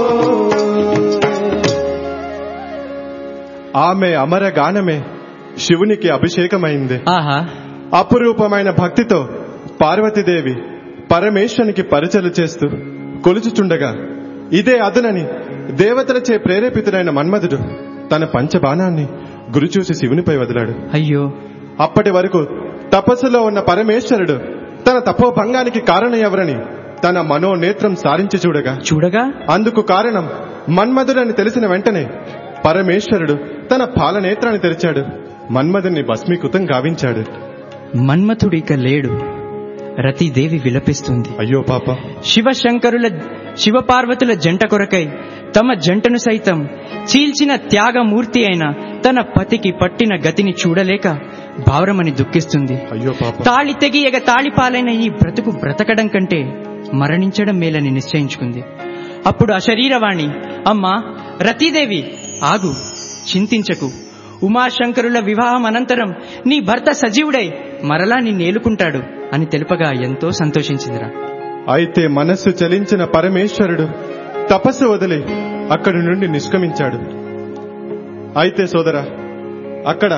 ఆమె అమర గానమే శివునికి అభిషేకమైంది ఆహా అపురూపమైన భక్తితో పార్వతీదేవి పరమేశ్వరునికి పరిచయలు చేస్తూ కొలుచుచుండగా ఇదే అదునని దేవతలచే ప్రేరేపితుడైన మన్మధుడు తన పంచబాణాన్ని గురిచూసి శివునిపై వదిలాడు అయ్యో అప్పటి వరకు తపస్సులో ఉన్న పరమేశ్వరుడు తన తపోభంగానికి కారణం ఎవరని తన మనోనేత్రం సారించి చూడగా చూడగా అందుకు కారణం మన్మధుడని తెలిసిన వెంటనే పరమేశ్వరుడు తన పాలనేత్రాన్ని తెరిచాడు మన్మధుని భస్మీకృతం గావించాడు మన్మథుడిక లేడు రతీదేవి విలపిస్తుంది అయ్యో పాప శివశంకరుల శివపార్వతుల జంట కొరకై తమ జంటను సైతం చీల్చిన త్యాగమూర్తి అయిన తన పతికి పట్టిన గతిని చూడలేక భావరమని దుఃఖిస్తుంది అయ్యో పాప తాళి తెగి ఎగ తాళిపాలైన ఈ బ్రతుకు బ్రతకడం కంటే మరణించడం మేలని నిశ్చయించుకుంది అప్పుడు ఆ శరీరవాణి అమ్మా రతీదేవి ఆగు చింతించకు ఉమాశంకరుల వివాహం అనంతరం నీ భర్త సజీవుడై మరలా నిన్నేలుకుంటాడు అని తెలుపగా ఎంతో సంతోషించిందిరా అయితే మనస్సు చలించిన పరమేశ్వరుడు తపస్సు వదిలి అక్కడి నుండి నిష్క్రమించాడు అయితే సోదరా అక్కడ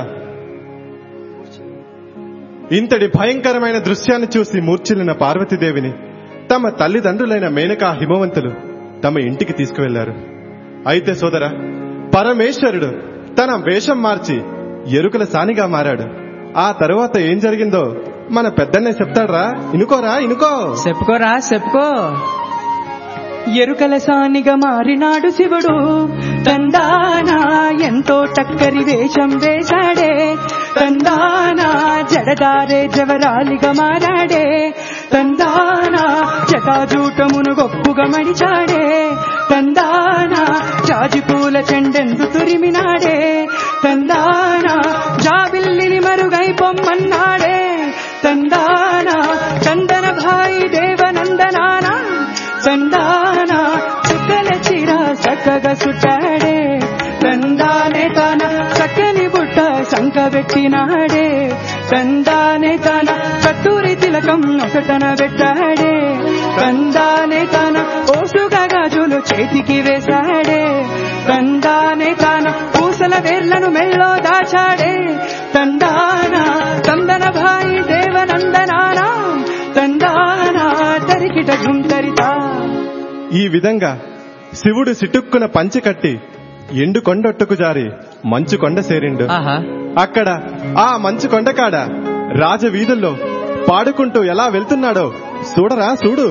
ఇంతటి భయంకరమైన దృశ్యాన్ని చూసి మూర్ఛిల్లిన పార్వతీదేవిని తమ తల్లిదండ్రులైన మేనకా హిమవంతులు తమ ఇంటికి తీసుకువెళ్లారు అయితే సోదర పరమేశ్వరుడు తన వేషం మార్చి ఎరుకల సానిగా మారాడు ఆ తరువాత ఏం జరిగిందో మన పెద్దన్నే చెప్తాడ్రా ఇనుకోరా ఇనుకో చెప్పుకోరా చెప్పుకో ఎరుకల సానిగా మారినాడు శివుడు తందానా ఎంతో టక్కరి వేషం వేశాడే తందానా జడదారే జవరాలిగా మారాడే తందానా జటాజూటమును గొప్పుగా మడిచాడే తందానా జాజిపూల చెండెందు తురిమినాడే తందానా జాబిల్లిని మరుగై పొమ్మన్నాడే తందానా చందన భాయి దేవనందనానా తందానా చుక్కల చీర చక్కగా సుట్టాడే తందానే తాన చక్కని బుట్ట సంక పెట్టినాడే తందానే తాన కత్తూరి తిలకం నొసటన పెట్టాడే తందానే తాన ఓసుగా గాజులు చేతికి వేశాడే తందానే తాన పూసల వేర్లను మెల్లో దాచాడే తందానా తందన భాయి దేవనందనానా తందానా తరికిట జుంతరితా ఈ విధంగా శివుడు సిటుక్కున పంచి కట్టి ఎండు కొండొట్టుకు జారి మంచు కొండ సేరిండు ఆహా అక్కడ ఆ మంచు కొండ కాడ రాజవీధుల్లో పాడుకుంటూ ఎలా వెళ్తున్నాడో చూడరా చూడు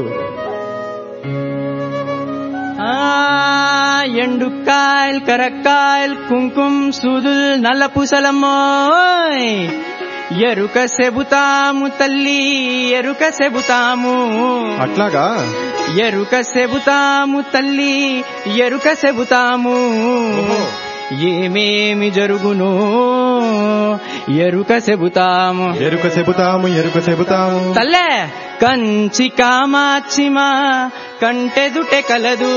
ఆ ఎండుకాయల్ కరక్కాయల్ కుంకుమ సూదుల్ నల్ల పూసలమ్మోయ్ ఎరుక చెబుతాము తల్లి ఎరుక చెబుతాము అట్లాగా ఎరుక చెబుతాము తల్లి ఎరుక చెబుతాము ఏమేమి జరుగును ఎరుక చెబుతాము ఎరుక చెబుతాము ఎరుక చెబుతాము తల్లే కంచి కామాక్షిమా కంటెదుటె కలదు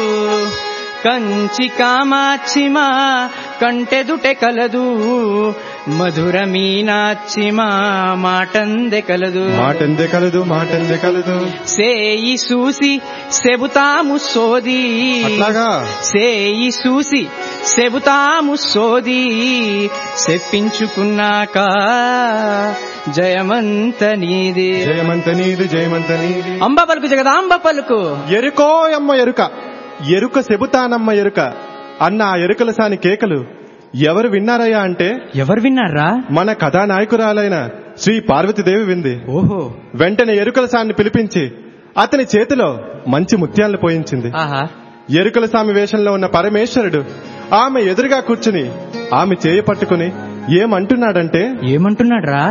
కంచి కామాక్షిమా కంటెదుటె కలదు మధుర మీనాక్షిమా మాటందె కలదు మాటందే కలదు మాటందే కలదు సేయి చూసి చెబుతాము సోది అట్లాగా సేయి చూసి చెబుతాము సోది చెప్పించుకున్నాక జయమంత నీది జయమంత నీది జయమంత నీది అంబ పలుకు జగదాంబ పలుకు ఎరుకో అమ్మ ఎరుక ఎరుక చెబుతానమ్మ ఎరుక అన్న ఆ ఎరుకల సాని కేకలు ఎవరు విన్నారయ్యా అంటే ఎవరు విన్నారా మన కథానాయకురాలైన శ్రీ పార్వతీదేవి వింది ఓహో వెంటనే ఎరుకల సాన్ని పిలిపించి అతని చేతిలో మంచి ముత్యాలను పోయించింది ఆహా ఎరుకల స్వామి వేషంలో ఉన్న పరమేశ్వరుడు ఆమె ఎదురుగా కూర్చుని ఆమె చేయి పట్టుకుని ఏమంటున్నాడంటే ఏమంటున్నాడ్రా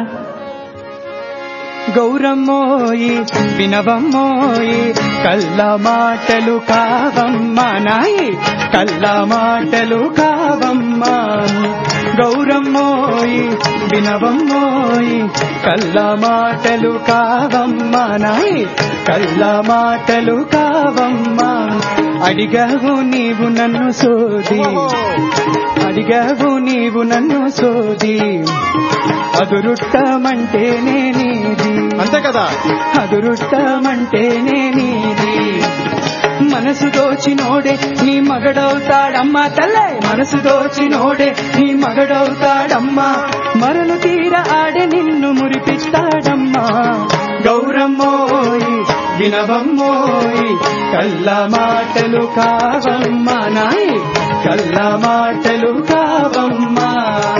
గౌరమ్మోయి వినవమ్మోయి కళ్ళ మాటలు కావమ్మ నాయి కళ్ళ మాటలు కావమ్మ గౌరమ్మోయి వినవమ్మోయి కళ్ళ మాటలు కావమ్మ నాయి కళ్ళ మాటలు కావమ్మ అడిగావు నీవు నన్ను సోది అడిగావు నీవు నన్ను సోది అదురుట్టమంటేనే నీది అంతే కదా అదురుట్టమంటేనే నీది మనసు దోచినోడే నీ మగడవుతాడమ్మా తల్లే మనసు దోచినోడే నీ మగడవుతాడమ్మా మరలు తీర ఆడే నిన్ను మురిపిస్తాడమ్మా గౌరమ్మోయి వినవమ్మోయి కళ్ళ మాటలు కావమ్మా నాయి కళ్ళ మాటలు కావమ్మా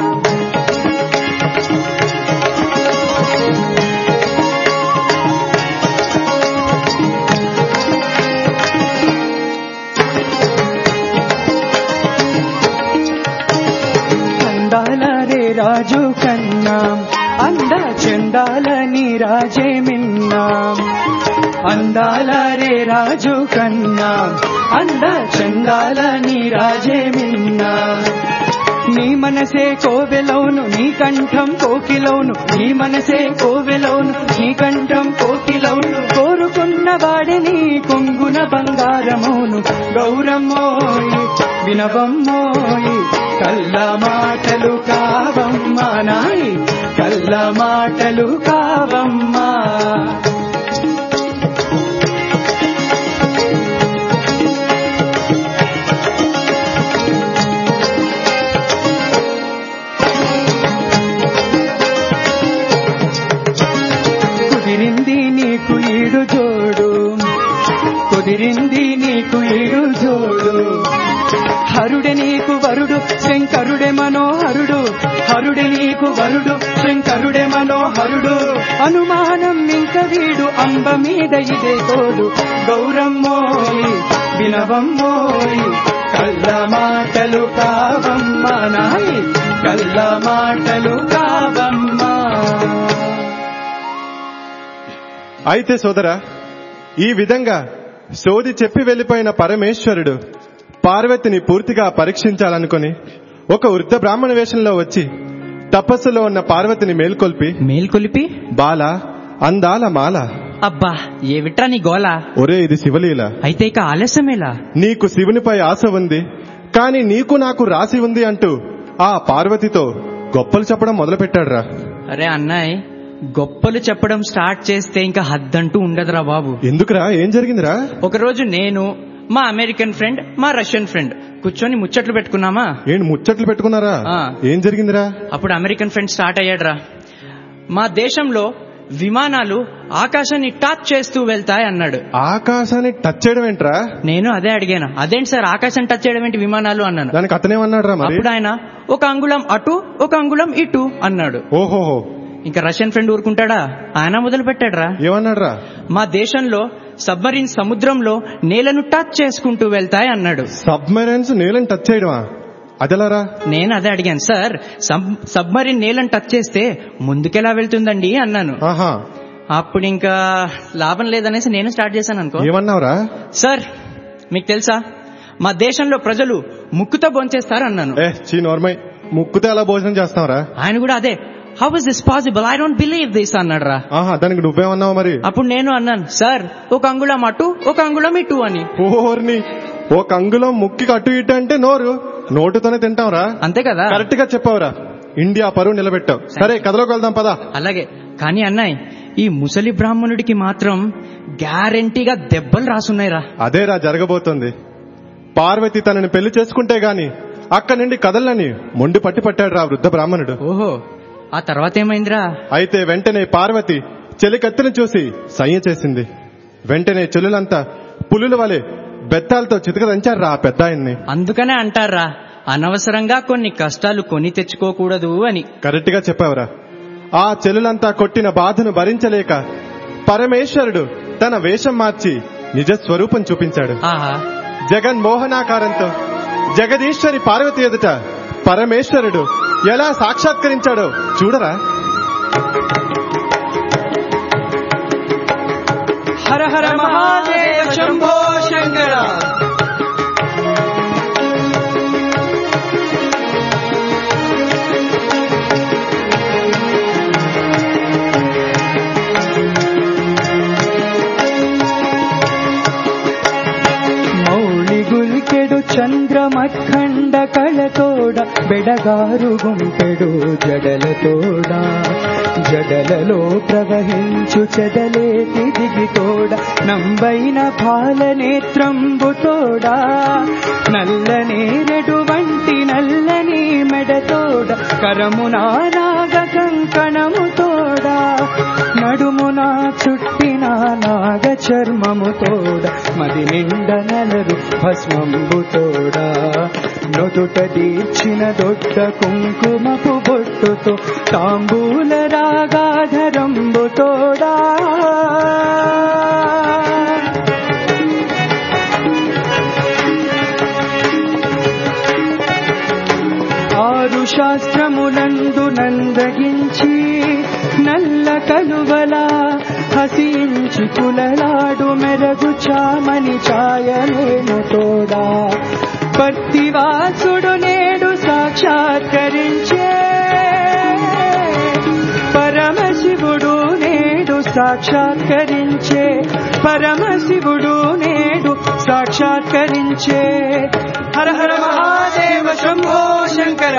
అందాల రే రాజు కన్నా అంద చందాలని రాజే మిన్నా అందాల రే రాజు కన్నా అంద చందాలని రాజే మిన్నా నీ మనసే కోవెలవును నీ కంఠం కోకిలవును నీ మనసే కోవెలవును నీ కంఠం కోకిలవును కోరుకున్న వాడిని కొంగున బంగారమోను గౌరమ్మోయి వినవమ్మోయి కళ్ళ మాటలు కావమ్మా నాయి కళ్ళ మాటలు కావమ్మా కుదిరింది నీకు ఈడు జోడు కుదిరింది నీకు ఈడు జోడు హరుడే నీకు వరుడు శంకరుడే మనోహరుడు హరుడే నీకు నీకు వరుడు శంకరుడే మనోహరుడు అనుమానం ఇంక వీడు అంబ మీద ఇదే తోడు గౌరమ్మోయి వినవమ్మోయి కళ్ళ మాటలు కావమ్మా నాయి కళ్ళ మాటలు కావమ్మా అయితే సోదరా ఈ విధంగా సోది చెప్పి వెళ్లిపోయిన పరమేశ్వరుడు పార్వతిని పూర్తిగా పరీక్షించాలనుకుని ఒక వృద్ధ బ్రాహ్మణ వేషంలో వచ్చి తపస్సులో ఉన్న పార్వతిని మేల్కొల్పి మేల్కొలిపి బాల అందాల మాల అబ్బా ఏవిట్రా నీ గోల ఒరే ఇది శివలీల అయితే ఇక ఆలస్యమేలా నీకు శివునిపై ఆశ ఉంది కాని నీకు నాకు రాసి ఉంది అంటూ ఆ పార్వతితో గొప్పలు చెప్పడం మొదలుపెట్టాడురా అరే అన్నాయ్ గొప్పలు చెప్పడం స్టార్ట్ చేస్తే ఇంకా హద్దంటూ ఉండదురా బాబు ఎందుకురా ఏం జరిగిందిరా ఒకరోజు నేను మా అమెరికన్ ఫ్రెండ్ మా రష్యన్ ఫ్రెండ్ కూర్చొని ముచ్చట్లు పెట్టుకున్నామా ఏంటి ముచ్చట్లు పెట్టుకున్నారా ఆ. ఏం జరిగిందిరా అప్పుడు అమెరికన్ ఫ్రెండ్ స్టార్ట్ అయ్యాడ్రా మా దేశంలో విమానాలు ఆకాశాన్ని టచ్ చేస్తూ వెళ్తాయి అన్నాడు ఆకాశాన్ని టచ్ చేయడం ఏంట్రా నేను అదే అడిగాను అదేంటి సార్ ఆకాశం టచ్ చేయడం ఏంటి విమానాలు అన్నాను దానికి అతనేమన్నాడురా మరి అప్పుడు ఆయన ఒక అంగుళం అటు ఒక అంగుళం ఇటు అన్నాడు ఓహోహో ఇంకా రష్యన్ ఫ్రెండ్ ఊరుకుంటాడా ఆయన మొదలు పెట్టాడ్రా ఏమన్నాడురా మా దేశంలో సబ్మరీన్ సముద్రంలో నేలను టచ్ చేసుకుంటూ వెళ్తాయి అన్నాడు సబ్మెరైన్స్ నీళ్ళని టచ్ చేయడమా అదెలారా నేను అదే అడిగాను సార్ సబ్ సబ్మరీన్ నేలను టచ్ చేస్తే ముందుకెలా వెళ్తుందండి అన్నాను ఆహా అప్పుడు ఇంకా లాభం లేదనేసి నేను స్టార్ట్ చేశాను అనుకో ఏమన్నావురా సార్ మీకు తెలుసా మా దేశంలో ప్రజలు ముక్కుతో భోంచేస్తారు అన్నాను ఏ చీ నోర్మై ముక్కుతో ఎలా భోజనం చేస్తావురా ఆయన కూడా అదే how is this possible I don't believe this అన్నాడు రా ఆహా దానికి నువ్వేమన్నావు మరి అప్పుడు నేను అన్నాను సార్ ఒక అంగుళం అటు ఒక అంగుళం ఇటు అని ఓర్ని ఒక అంగుళం ముక్కికి అటు ఇటు అంటే నోరు నోటుతోనే తింటావురా అంతే కదా కరెక్ట్ గా చెప్పావురా ఇండియా పరువు నిలబెట్టావు సరే కథలోకి వెళ్దాం పదా అలాగే కానీ అన్నాయ్ ఈ ముసలి బ్రాహ్మణుడికి మాత్రం గ్యారెంటీగా దెబ్బలు రాసున్నాయిరా అదేరా జరగబోతోంది పార్వతి తనని పెళ్లి చేసుకుంటే గాని అక్కడి నుండి కదలని మొండి పట్టి పట్టాడు రా వృద్ధ బ్రాహ్మణుడు ఓహో ఆ తర్వాత ఏమైందిరా అయితే వెంటనే పార్వతి చెలికత్తెను చూసి సయ్య చేసింది వెంటనే చెల్లులంతా పులుల వలె బెత్తాలతో చితకదంచారు రా ఆ పెద్ద ఆయన్ని అందుకనే అంటారా అనవసరంగా కొన్ని కష్టాలు కొని తెచ్చుకోకూడదు అని కరెక్ట్ గా చెప్పావురా ఆ చెల్లులంతా కొట్టిన బాధను భరించలేక పరమేశ్వరుడు తన వేషం మార్చి నిజ స్వరూపం చూపించాడు ఆహా జగన్మోహనాకారంతో జగదీశ్వరి పార్వతి ఎదుట పరమేశ్వరుడు ఎలా సాక్షాత్కరించాడో చూడరా హర హర మహాదేవ శంభో శంకర మౌళి గుల్కెడు చంద్రమఖండ కళతోడ బెడగారు గుంపెడు జడలతోడ జడలలో ప్రవహించు చెదలేటి దిగితోడ నంబైన పాలనేత్రంబుతోడ నల్లనేరెడు వంటి నల్లని మెడతోడ కరమునా నాగ కంకణముతోడ నడుమున చుట్టిన నాగ చర్మముతోడ మది నిండ నలరు భస్మంబుతోడ నొదుట దీర్చిన దొడ్డ కుంకుమపు బొట్టుతో తాంబూల రాగాధరంబుతోడా ఆరు శాస్త్రములందు నందగించి నల్ల కలువల హసించి కులలాడు మెరగు చామని ఛాయలేను తోడా పర్తివాసుడు నేడు సాక్షాత్కరించే పరమశివుడు నేడు సాక్షాత్కరించే పరమశివుడు నేడు సాక్షాత్కరించే హర హర మహాదేవ శంభో శంకర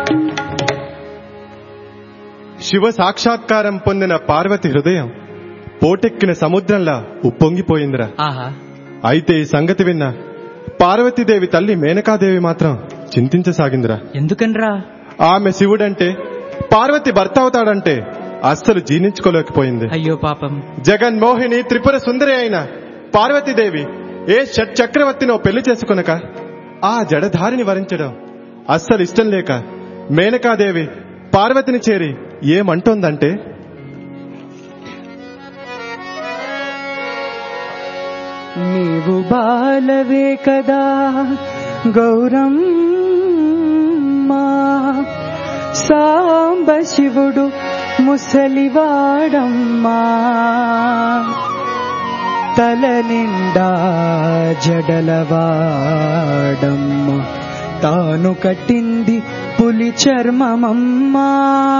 శివ సాక్షాత్కారం పొందిన పార్వతి హృదయం పోటెక్కిన సముద్రంలా ఉప్పొంగిపోయిందిరా ఆహా అయితే ఈ సంగతి విన్న పార్వతీదేవి తల్లి మేనకాదేవి మాత్రం చింతించసాగిందిరా ఎందుకనరా ఆమె శివుడంటే పార్వతి భర్త అవుతాడంటే అస్సలు జీర్ణించుకోలేకపోయింది అయ్యో పాపం జగన్మోహిని త్రిపుర సుందరి అయిన పార్వతీదేవి ఏ షట్ చక్రవర్తినో పెళ్లి చేసుకొనక ఆ జడధారిని వరించడం అస్సలు ఇష్టం లేక మేనకాదేవి పార్వతిని చేరి ఏమంటోందంటే నీవు బాలవే కదా గౌరమ్మా సాంబ శివుడు ముసలివాడమ్మా తల నిండా జడలవాడమ్మ తాను కట్టింది పులి చర్మమమ్మా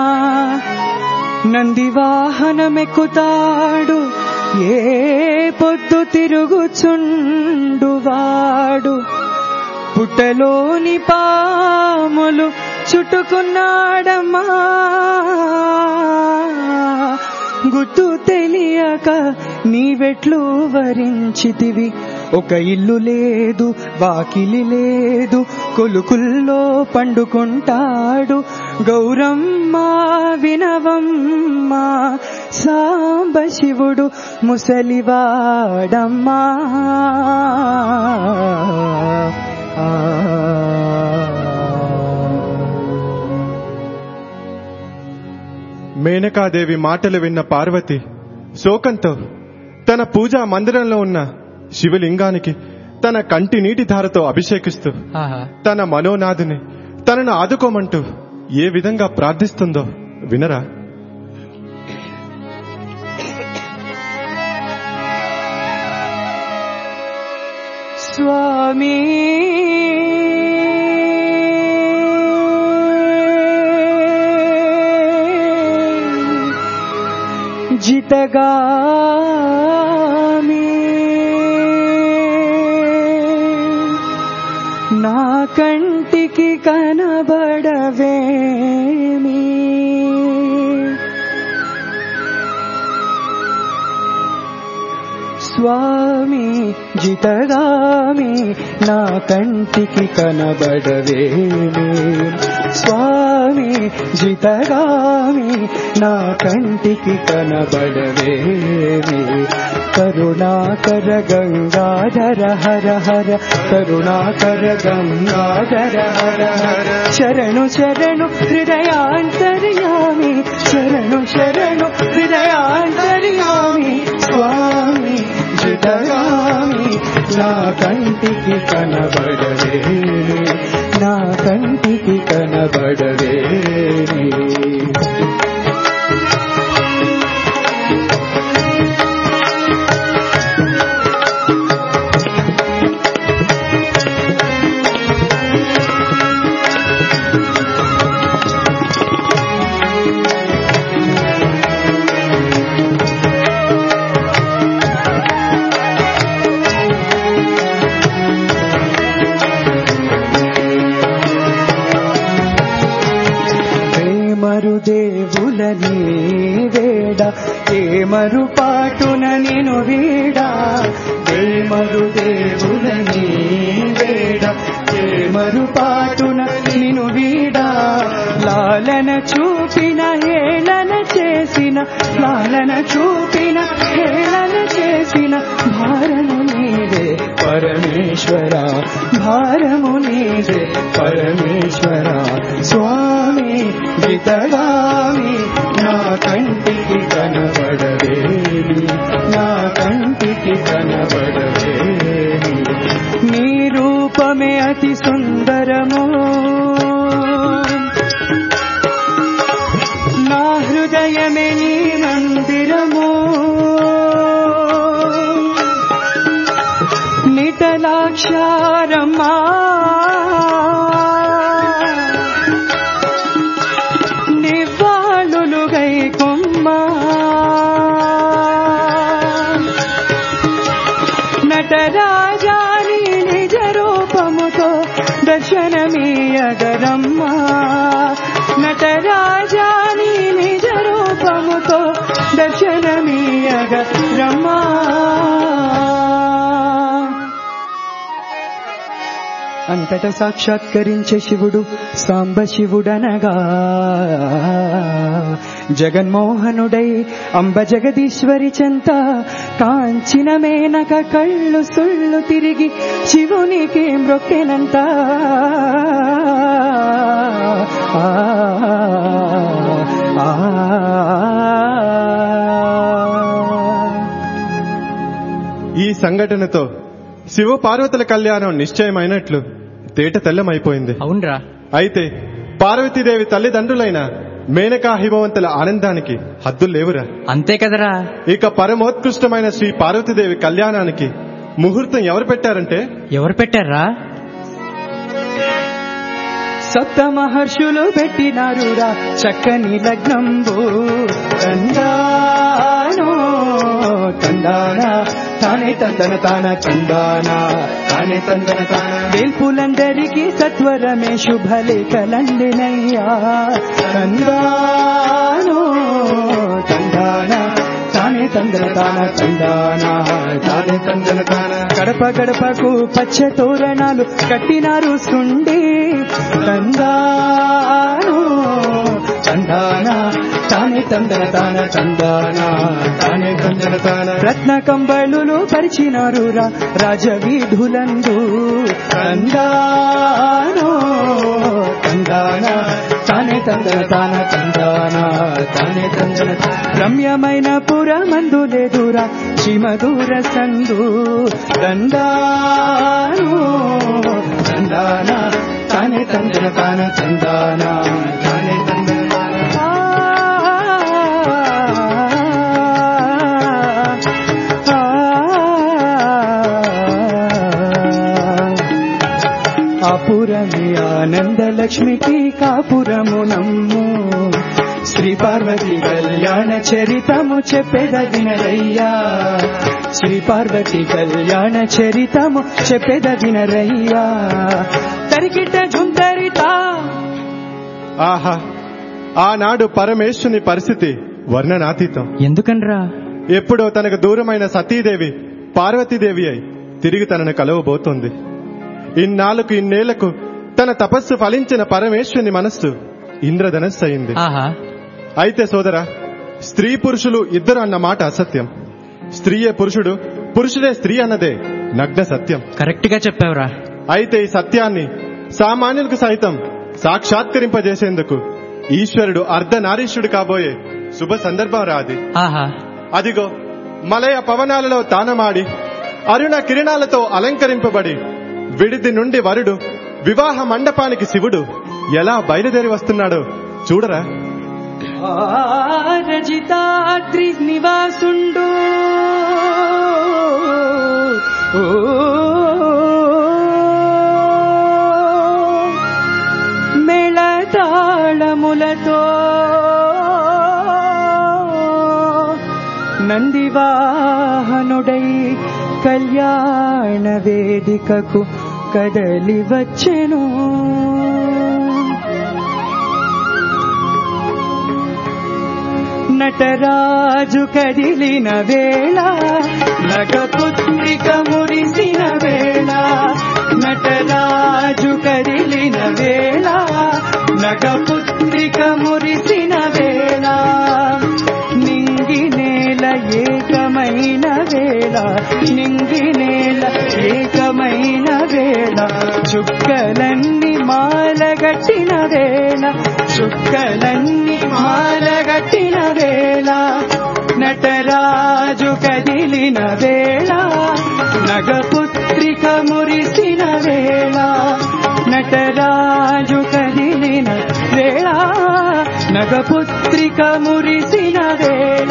నంది వాహనమెక్కుతాడు ఏ పొద్దు తిరుగుచుండువాడు పుట్టలోని పాములు చుట్టుకున్నాడమ్మా గుర్తు తెలియక నీవెట్లు వరించితివి ఒక ఇల్లు లేదు వాకిలి లేదు కొలుకుల్లో పండుకుంటాడు గౌరమ్మ వినవమ్మా సాంబ శివుడు ముసలివాడమ్మా మేనకాదేవి మాటలు విన్న పార్వతి శోకంతో తన పూజా మందిరంలో ఉన్న శివలింగానికి తన కంటి నీటి ధారతో అభిషేకిస్తూ ఆహా తన మనోనాథుని తనను ఆదుకోమంటూ ఏ విధంగా ప్రార్థిస్తుందో వినరా స్వామి జితగామి నా కంటికి కనబడవేమి స్వామి జితగామి నా కంటికి కనబడవేమి స్వామి జితగామి నా కంటికి కనబడవేమి కరుణాకర గంగాధర హర హర కరుణాకర గంగాధర హర హర శరణు శరణు హృదయాంతర్యామి శరణు శరణు హృదయాంతర్యామి స్వామి జితగామి నా కంటికి కనబడవేమి నా కంటికి కనబడవేమి ప్రేమరు దేవులని వేడ ఏమరు పాటున నేను వీడా ప్రేమరు దేవులని వేడ ఏమరు పాటున నేను వీడా లాలన చూపిన హేళన చేసిన లాలన చూపిన హేళన చేసిన భారము నీదే పరమేశ్వర భారము నీదే పరమేశ్వర స్వామి గితగామి నా కంటికి కనబడవేమి నా కంటికి కనబడవేమి నీ రూపమే అతి సుందరము నా హృదయమే నీ మందిరము నిటలాక్షారమ్మా నివ్వాళులుగై కొమ్మా నటరాజాని నిజ రూపముతో దర్శనమీయగరమ్మా నటరాజాని నిజ రూపముతో దర్శనమీయగ రమ్మా అంతట సాక్షాత్కరించే శివుడు సాంబ శివుడనగా జగన్మోహనుడై అంబ జగదీశ్వరి చెంత కాంచిన మేనక కళ్ళు సుళ్ళు తిరిగి శివునికి మ్రొక్కెనంత ఆ సంఘటనతో శివ పార్వతుల కళ్యాణం నిశ్చయమైనట్లు తేట తెల్లమైపోయింది అవునరా అయితే పార్వతీదేవి తల్లిదండ్రులైన మేనకా హిమవంతుల ఆనందానికి హద్దులు లేవురా అంతే కదరా ఇక పరమోత్కృష్టమైన శ్రీ పార్వతీదేవి కళ్యాణానికి ముహూర్తం ఎవరు పెట్టారంటే ఎవరు పెట్టారా సప్త మహర్షులు పెట్టినారురా చక్కని లగ్నంబు తందానో తందాన తానే తందన తాన తందాన తానే తందన తాన వేల్పులందరికీ సత్వరమే శుభలేఖలండినయ్యా తందానో తందాన తానే తందన తాన తందాన తానే తందన తాన గడప గడపకు పచ్చ తోరణాలు కట్టినారు సుండి తందాను తందాన తానే తందన తాన తందాన తానే తందన తాన రత్న కంబళులు పరిచినారు రా రాజవీధులందు తందాను తందాన తానే తందన తాన తందాన తానే తందన తాన రమ్యమైన పురమందు లేదురా చిమదూర సందు దందాను దందాన తానే తందన తాన తందాన తానే తందన ఆపురమే ఆనంద లక్ష్మికి కాపురము నమ్ము శ్రీ పార్వతి కళ్యాణ చరితము చెప్పెదగినరయ్యా శ్రీ పార్వతి కళ్యాణ చరితము చెప్పెదగినరయ్యా తరికిట జుంతరితా ఆహా ఆనాడు పరమేశ్వరుని పరిస్థితి వర్ణనాతీతం ఎందుకనరా ఎప్పుడో తనకు దూరమైన సతీదేవి పార్వతీదేవి అయి తిరిగి తనను కలవబోతోంది ఇన్నాళ్లకు ఇన్నేళ్లకు తన తపస్సు ఫలించిన పరమేశ్వరుని మనస్సు ఇంద్రధనస్సు అయింది ఆహా అయితే సోదరా స్త్రీ పురుషులు ఇద్దరు అన్న మాట అసత్యం స్త్రీయే పురుషుడు పురుషుడే స్త్రీ అన్నదే నగ్న సత్యం కరెక్ట్ గా చెప్పావురా అయితే ఈ సత్యాన్ని సామాన్యులకు సైతం సాక్షాత్కరింపజేసేందుకు ఈశ్వరుడు అర్ధనారీశ్వరుడు కాబోయే శుభ సందర్భం రాది ఆహా అదిగో మలయ పవనాలలో తానమాడి అరుణ కిరణాలతో అలంకరింపబడి విడిది నుండి వరుడు వివాహ మండపానికి శివుడు ఎలా బయలుదేరి వస్తున్నాడో చూడరా రజితాద్రి నివాసుండు మేళతాళములతో నందివాహనుడై కళ్యాణ వేదికకు కదలి వచ్చెను నటరాజు కదిలిన వేళ నగపుత్రిక మురిసిన వేళ నటరాజు కదిలిన వేళ నగపుత్రిక మురిసిన వేళ నింగి నేల ఏకమైన వేళ నింగి నేల ఏకమైన వేళ చుక్కలన్నీ మాలగట్టిన వేళ చుక్కలన్నీ మాలగట్టిన వేళ నటరాజు కదిలిన వేళ నగపుత్రిక మురిసిన వేళ నటరాజు కదిలిన వేళ నగపుత్రిక మురిసిన వేళ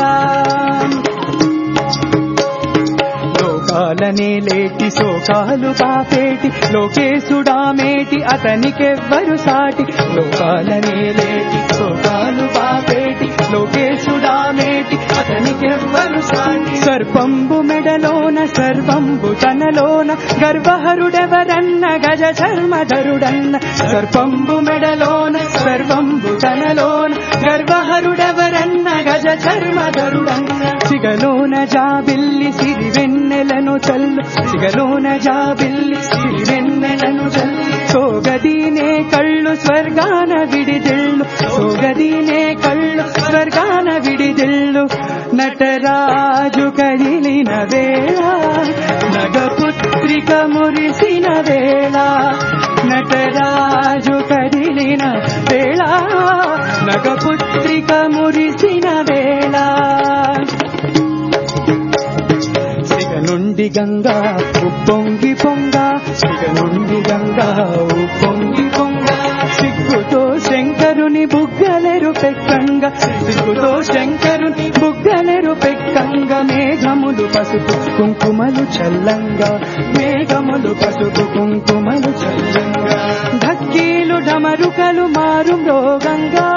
లోకాలనే లేటి శోకాలు బాపేటి లోకేశుడామేటి అతనికెవ్వరు సాటి లోకాలనే లేటి శోకాలు బాపేటి లోకేశుడామేటి అతనికెవ్వరు సాటి సర్పంబు మెడలోన సర్వంబు తనలోన గర్వహరుడెవరన్న గజ చర్మధరుడన్న సర్పంబు మెడలోన సర్వంబు తనలోన గర్వహరుడెవరన్న గజ చర్మధరుడన్న సిగలోన జాబిల్లి సిరి వెన్నెలను చల్లు సిగలోన జాబిల్లి సిరి వెన్నెలను చల్లు సోగదీనే కళ్ళు స్వర్గాన విడిదిళ్ళు సోగదీనే కళ్ళు స్వర్గాన విడిదిళ్ళు నటరాజు కదిలిన వేళ నగపుత్రిక మురిసిన వేళ నటరాజు కదిలిన వేళ నగపుత్రిక మురిసిన వేళ సిగనుండ నుండి గంగా ఉప్పొంగి పొంగ సిగ నుండి గంగా ఉప్పొంగి పొంగ సిగ్గుతో శంకరుని బుగ్గలెరు పెక్కంగ సిగ్గుతో శంకరుని బుగ్గలెరు పెక్కంగ మేఘములు పసుపు కుంకుమలు చల్లంగా మేఘములు పసుపు కుంకుమలు చల్లంగా ఢక్కీలు డమరుకలు మారు మృగంగా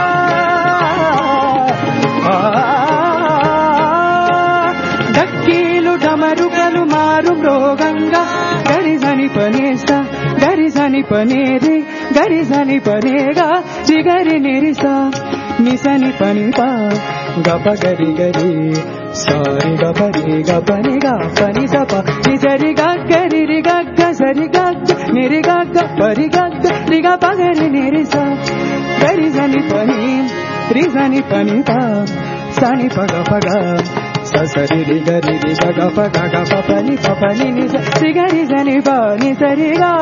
డక్కీలు డమరుకలు మారు మృగంగా గరిజని పనేస గరిజని పనేది గరిజని పనేగా జిగరి నిరిస నిసని పనిపా గప గరి గరి సారి గపరి గపని గపని సప నిజరి గరి రి గగ్గ సరి గగ్గ నిరి గగ్గ పరి గగ్గ రిగ పగరి నిరిస గరిజని పని రిజని పని పా సని పగ పగ ససరి రి గరి రి గగ పగ గప పని పని నిజ రి గరి జని పని సరిగా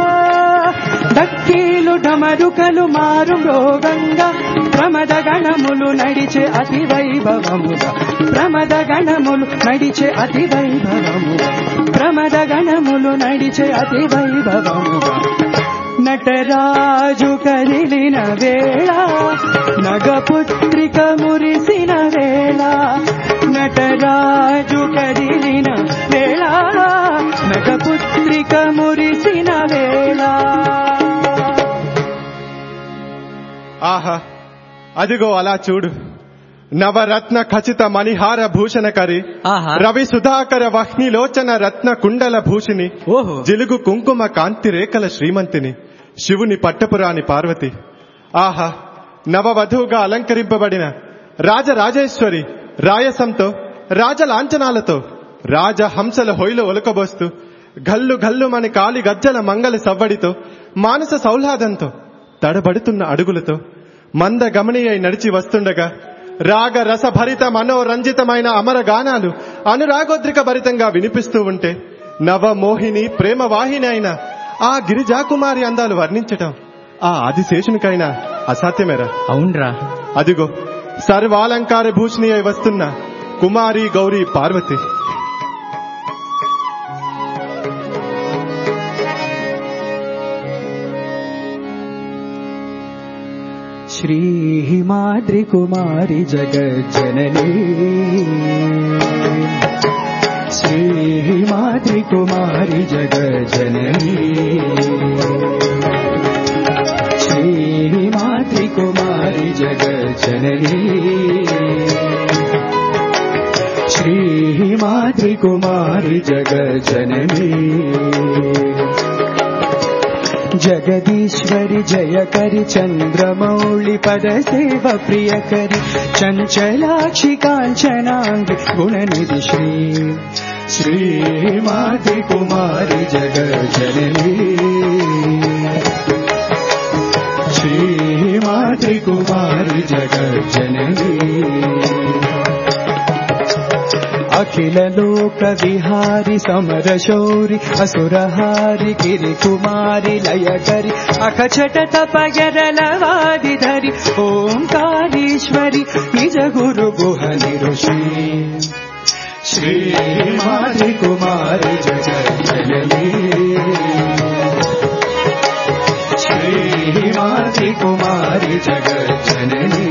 దక్కీలు డమరుకలు మారు మృగంగా ప్రమద గణములు నడిచే అతి వైభవముగా ప్రమద గణములు నడిచే అతి వైభవముగా ప్రమద గణములు నడిచే అతి వైభవముగా నటరాజు కదిలిన వేళ నగపుత్రిక మురిసిన వేళ నటరాజు కదిలిన వేళ నగపుత్రిక మురిసిన వేళ ఆహా అదిగో అలా చూడు నవరత్న ఖచిత మణిహార భూషణకరి ఆహా. రవి సుధాకర వహ్నిలోచన రత్న కుండల భూషిని ఓహో జిలుగు కుంకుమ కాంతి రేఖల శ్రీమంతిని శివుని పట్టపురాణి పార్వతి ఆహా నవవధువుగా అలంకరింపబడిన రాజరాజేశ్వరి రాయసంతో రాజలాంఛనాలతో రాజహంసల హొయిలు ఒలకబోస్తూ గల్లు గల్లు మన కాలి గజ్జల మంగళ సవ్వడితో మానస సౌహ్లాదంతో తడబడుతున్న అడుగులతో మంద గమనీయై నడిచి వస్తుండగా రాగ రసభరిత మనోరంజితమైన అమర గానాలు అనురాగోద్రిక భరితంగా వినిపిస్తూ ఉంటే నవమోహిని ప్రేమ వాహిని అయిన ఆ గిరిజాకుమారి అందాలు వర్ణించటం ఆ ఆదిశేషునికైనా అసాధ్యమేరా అవునరా అదిగో సర్వాలంకార భూషణి అయి వస్తున్న కుమారి గౌరీ పార్వతి श्रीमाद्रि कुमारि जगज्जननी श्रीमाद्रि कुमारि जगज्जननी श्रीमाद्रि कुमारि जगज्जननी श्रीमाद्रि कुमारि जगज्जननी जगदीश्वरि जयकरि चन्द्रमौळि पदसेव प्रियकरि चञ्चलाक्षि काञ्चनाङ्गि गुणनिधि श्री श्रीमाति कुमारि जगजननी श्रीमाति कुमारि जगज्जननी अखिल लोक विहारि समर शौरि असुरहारि गिरि कुमारि लय करि अखचट तपगरलवादि धरि ओङ्कारीश्वरि निज गुरु गुह निरुषि श्रीमारि कुमारि जगज्जननी श्रीमाति कुमारि जगज्जननी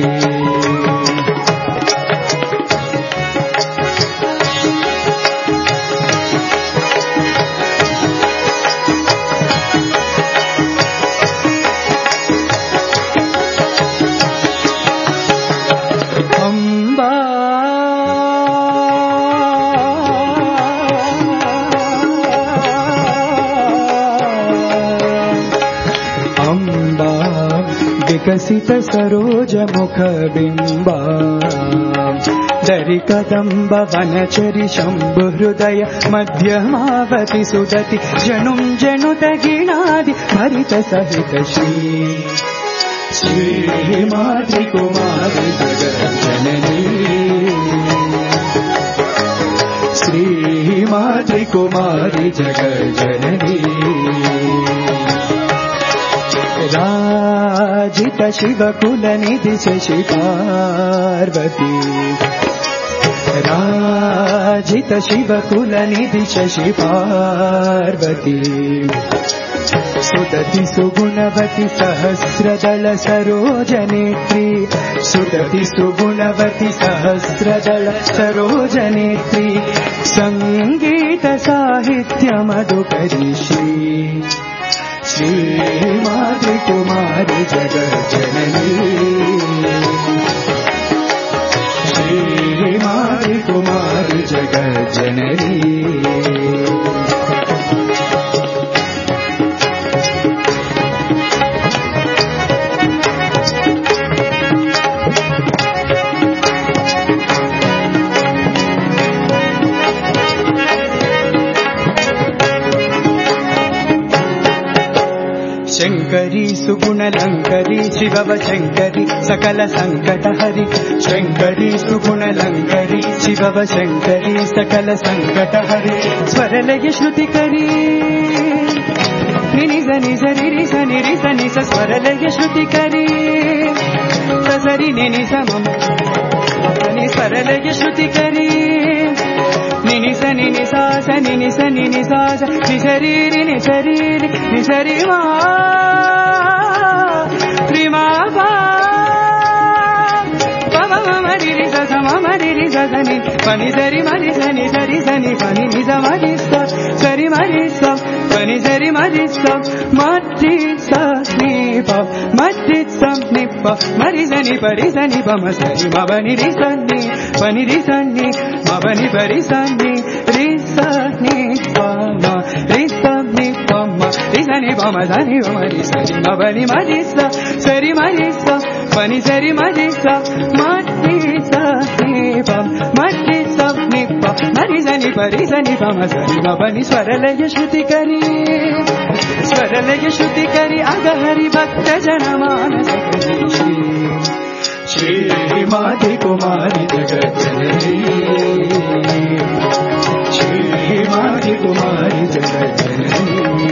अम्बा अम्बा विकसित सरोज मुख बिम्बा दरि कदम्ब वनचरि शम्भु हृदय मध्यमावति सुदति जनुं जनुत गिणादि भरित सहित श्री श्रीमाति कुमारि जगज्जननी श्रीमाति कुमारि जगज्जननी राजित शिवकुलनिधि शशि पार्वती రాజిత శివ కుల నిధి శశి పార్వతి సుదతి సుగుణవతి సహస్రదళ సరోజనేత్రి సుదతి సుగుణవతి సహస్రదళ సరోజనేత్రి సంగీత సాహిత్య మధుకరి శ్రీ శ్రీమాది కుమారి జగజ్జననీ శ్రీమాది కుమారి జగజ్జననీ శంకరి సుగుణలంకరి శివవ శంకరి సకల సంకట హరి శంకరి సుగుణలంకరి శివవ శంకరి సకల సంకట హరి స్వరలయ శృతి కరి నిజ నిజ నిరి స నిరి స నిజ స్వరలయ శృతి కరి సరి నిని సమం ని స్వరలయ శృతి కరి నిని స నిని సా స నిని స నిని సా స ని శరీరి ని శరీరి ని శరీ మా శ్రీ మా పా పమ మమ రి రి స స మమ రి రి స స ని పని సరి మరి సని సరి సని పని ని స మరి స సరి మరి స పని సరి మరి స మట్టి స ని ప మట్టి స ని ప మరి సని పరి సని పమ సరి మవని రి సని పని రి సని మవని పరి సని రి సని పమ రి సని పమ రి సని పమ సని పమ రి సని మవని మరి స సరి మరి స పని సరి మరి స మట్టి స ని ప మట్టి స ని ప మరి సని పరి సని పమ సరి మవని స్వరలయ శృతి కరి స్వరలయ శృతి కరి అగహరి భక్త జన మానస శ్రీ శ్రీమాతి కుమారి జగజ్జననీ శ్రీమాతి కుమారి జగజ్జననీ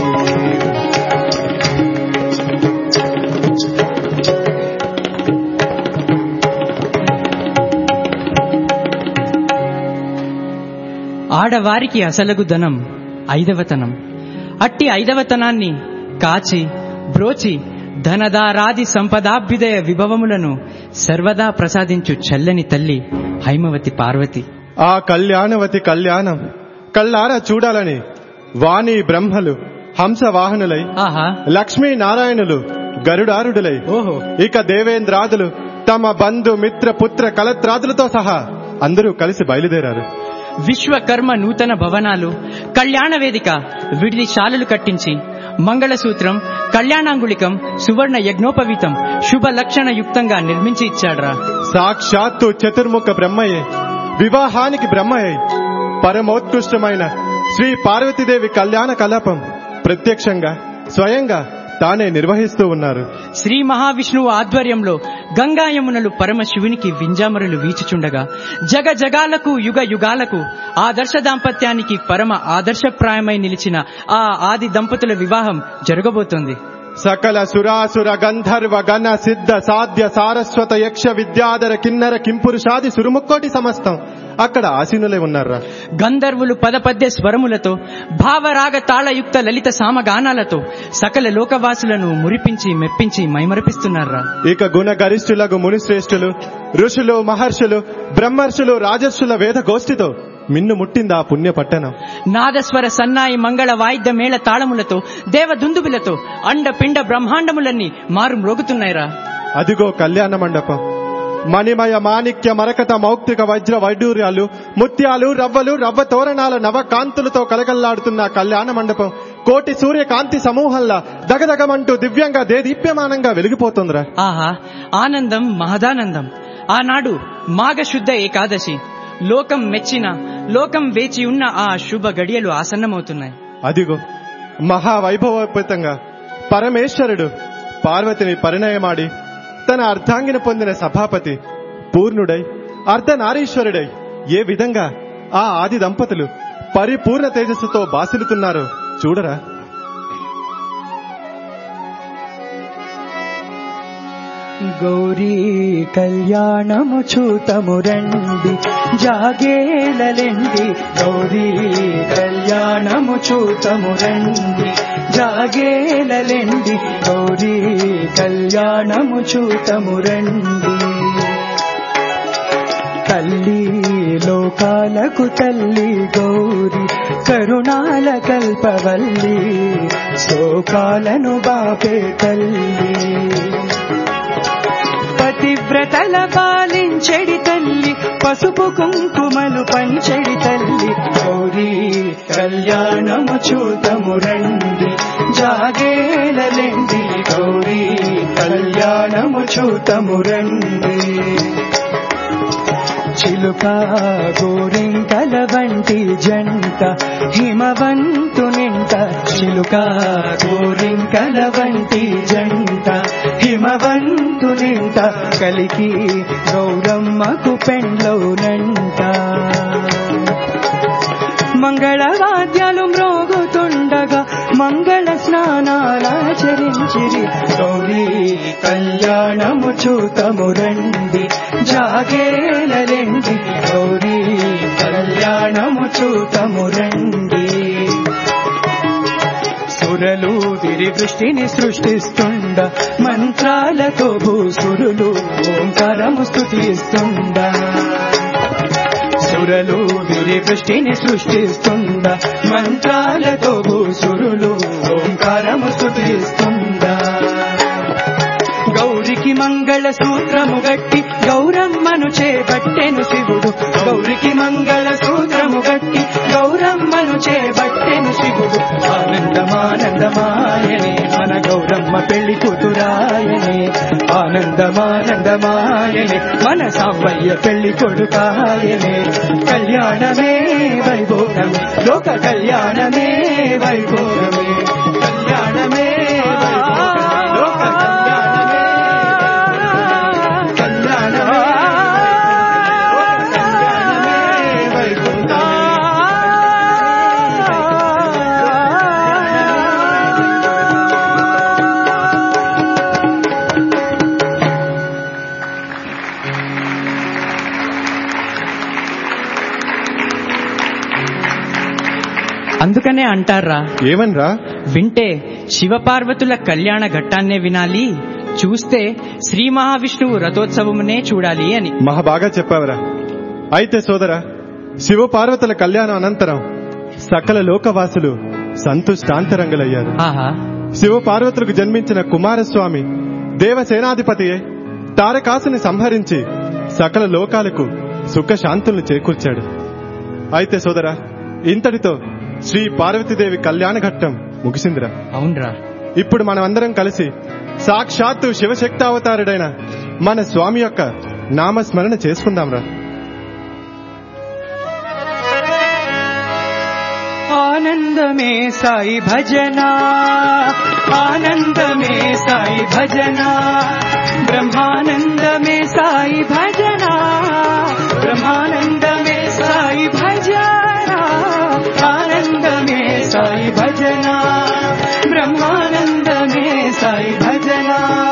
ఆడవారికి అసలగు ధనం ఐదవతనం అట్టి ఐదవతనాన్ని కాచి బ్రోచి ధనదారాది సంపదాభ్యుదయ విభవములను సర్వదా ప్రసాదించు చల్లని తల్లి హైమవతి పార్వతి ఆ కళ్యాణవతి కళ్యాణం కళ్ళారా చూడాలని వాణి బ్రహ్మలు హంస వాహనులై ఆహా లక్ష్మీ నారాయణులు గరుడారుడులై ఓహో ఇక దేవేంద్రాదులు తమ బంధు మిత్ర పుత్ర కలత్రాదులతో సహా అందరూ కలిసి బయలుదేరారు విశ్వకర్మ నూతన భవనాలు కళ్యాణ వేదిక విడిది శాలలు కట్టించి మంగళసూత్రం కళ్యాణాంగుళికం సువర్ణ యజ్ఞోపవీతం శుభ లక్షణ యుక్తంగా నిర్మించి ఇచ్చాడ్రా సాక్షాత్తు చతుర్ముఖ బ్రహ్మయే వివాహానికి బ్రహ్మయ్య పరమోత్కృష్టమైన శ్రీ పార్వతీదేవి కళ్యాణ కలాపం ప్రత్యక్షంగా స్వయంగా తానే నిర్వహిస్తూ ఉన్నారు శ్రీ మహావిష్ణువు ఆధ్వర్యంలో గంగా యమునలు పరమశివునికి వింజామరులు వీచుచుండగా జగ జగాలకు యుగ యుగాలకు ఆదర్శ దాంపత్యానికి పరమ ఆదర్శప్రాయమై నిలిచిన ఆ ఆది దంపతుల వివాహం జరగబోతోంది సకల సురాసుర గంధర్వ గణ సిద్ధ సాధ్య సారస్వత యక్ష విద్యాధర కిన్నర కింపురుషాది సురుముక్కోటి సమస్తం అక్కడ ఆసీనులే ఉన్నారా గంధర్వులు పదపద్య స్వరములతో భావరాగ తాళయుక్త లలిత సామగానాలతో సకల లోకవాసులను మురిపించి మెప్పించి మైమరపిస్తున్నారా ఇక గుణ గరిష్ఠులకు మునిశ్రేష్ఠులు ఋషులు మహర్షులు బ్రహ్మర్షులు రాజర్షుల వేద గోష్ఠితో మిన్ను ముట్టిందా పుణ్య పట్టణం నాదస్వర సన్నాయి మంగళ వాయిద్య మేళ తాళములతో దేవదుందుబులతో అండ పిండ బ్రహ్మాండములన్నీ మారు మ్రోగుతున్నాయిరా అదిగో కళ్యాణ మండపం మణిమయ మాణిక్య మరకత మౌక్తిక వజ్ర వైడూర్యాలు ముత్యాలు రవ్వలు రవ్వ తోరణాల నవ కాంతులతో కలకల్లాడుతున్న కళ్యాణ మండపం కోటి సూర్యకాంతి సమూహంలా దగదగమంటూ దివ్యంగా దేదీప్యమానంగా వెలిగిపోతుందిరా ఆహా ఆనందం మహదానందం ఆనాడు మాఘశుద్ధ ఏకాదశి లోకం మెచ్చిన లోకం వేచి ఉన్న ఆ శుభ గడియలు ఆసన్నమవుతున్నాయి అదిగో మహావైభవోపేతంగా పరమేశ్వరుడు పార్వతిని పరిణయమాడి తన అర్ధాంగిని పొందిన సభాపతి పూర్ణుడై అర్ధనారీశ్వరుడై ఏ విధంగా ఆ ఆది దంపతులు పరిపూర్ణ తేజస్సుతో బాసిలుతున్నారో చూడరా గౌరీ కళ్యాణము చూతము రండి జాగేలలెండి గౌరీ కళ్యాణము చూతము రండి జాగేలలెండి గౌరీ కళ్యాణము చూతము రండి తల్లి లోకాలకు తల్లి గౌరి కరుణాల కల్పవల్లి శోకాలను బాపే తల్లి పతివ్రతల పాలించెడి తల్లి పసుపు కుంకుమలు పంచెడి తల్లి గౌరీ కళ్యాణము చూతము రండి జాగేలలెండి గౌరీ కళ్యాణము చూతము రండి చిలుక గోరింకల వంటి జంట హిమవంతునింట చిలుక గోరింకల వంటి జంట హిమవంతునింట కలికి గౌరమ్మకు పెండ్లవునంట మంగళవాద్యాలు మ్రోగుతుండగా మంగళ స్నానాలాచరించిరి గౌరీ కళ్యాణము చూతము రండి జాగేలరెండి గౌరీ కళ్యాణము చూతము రండి సురలు విరి వృష్టిని సృష్టిస్తుండ మంత్రాలతో భూసురులు ఓంకారము స్థుతిస్తుండ సురలు విరి వృష్టిని సృష్టిస్తుండ మంత్రాలతో భూసురులు ఓంకారము స్థుతిస్తుండ గౌరికి మంగళ సూత్రము గట్టి గౌరమ్మను చేపట్టెను శివుడు గౌరికి మంగళ సూత్రము గట్టి గౌరమ్మను చేపట్టెను శివుడు ఆనందమానందమాయనే మన గౌరమ్మ పెళ్లి కూతురాయనే ఆనందమానందమాయనే మన సాంబయ్య పెళ్లి కొడుకాయనే కళ్యాణమే వైభోగమే లోక కళ్యాణమే వైభోగమే కళ్యాణమే వైభోగమే లోక కళ్యాణమే కళ్యాణమే లోక కళ్యాణమే వైభోగమే అందుకనే అంటారా ఏమన్రా వింటే శివపార్వతుల కళ్యాణ ఘట్టాన్నే వినాలి చూస్తే శ్రీ మహావిష్ణువు రథోత్సవమునే చూడాలి అని మహా బాగా చెప్పావురా అయితే సోదరా శివ పార్వతుల కళ్యాణం అనంతరం సకల లోకవాసులు సంతుష్టాంతరంగులయ్యారు ఆహా శివ పార్వతులకు జన్మించిన కుమారస్వామి దేవసేనాధిపతియే తారకాసుని సంహరించి సకల లోకాలకు సుఖశాంతులను చేకూర్చాడు అయితే సోదరా ఇంతటితో శ్రీ పార్వతీదేవి కళ్యాణ ఘట్టం ముగిసిందిరా అవునరా ఇప్పుడు మనం అందరం కలిసి సాక్షాత్తు శివశక్తావతారుడైన మన స్వామి యొక్క నామస్మరణ చేసుకుందాంరా ఆనందమే సాయి భజన ఆనందమే సాయి భజన బ్రహ్మానందమే సాయి భజన బ్రహ్మానందమే సాయి భజన ఆనందమే సాయి భజన బ్రహ్మానందమే సాయి భజన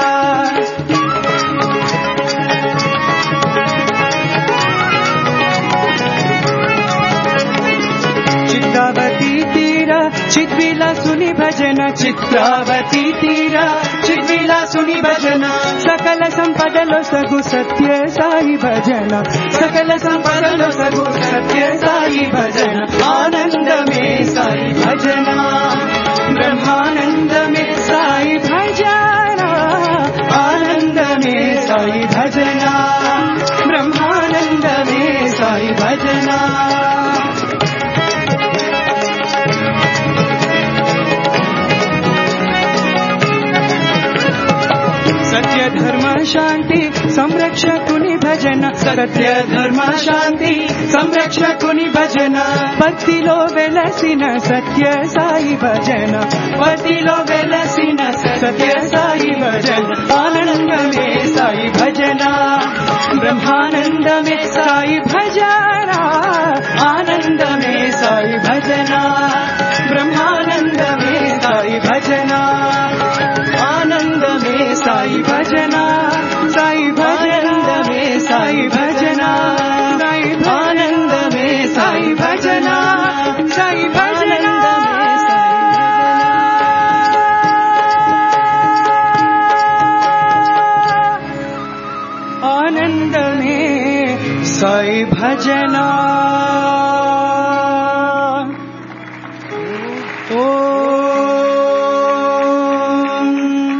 చిత్రావతి తీర చిద్విలాసుని భజన చిత్రావతి తీర చిద్విలాసుని భజన సకల సంపదలో సగు సత్య సాయి భజన సకల సంపదలో సగు సత్య సాయి భజన ఆనందమే సాయి భజన బ్రహ్మానందమే సాయి భజన ఆనందమే సాయి భజన బ్రహ్మానందమే సాయి భజన సత్య ధర్మ శాంతి సంరక్షకుని భజన సత్య ధర్మ శాంతి సంరక్షకుని భజన భక్తిలో వెలసిన సత్య సాయి భజన భక్తిలో వెలసిన సత్య సాయి భజన ఆనందమే సాయి భజన బ్రహ్మానందమే సాయి భజన ఆనందమే సాయి భజన బ్రహ్మానందమే సాయి భజన ఆనందమే సాయి భజన ఆనందమే సాయి భజనా ఓం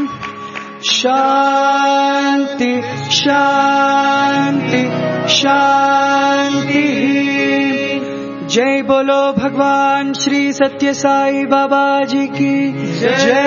శాంతి శాంతి శాంతి जय बोलो भगवान श्री सत्य साई बाबा जी की जय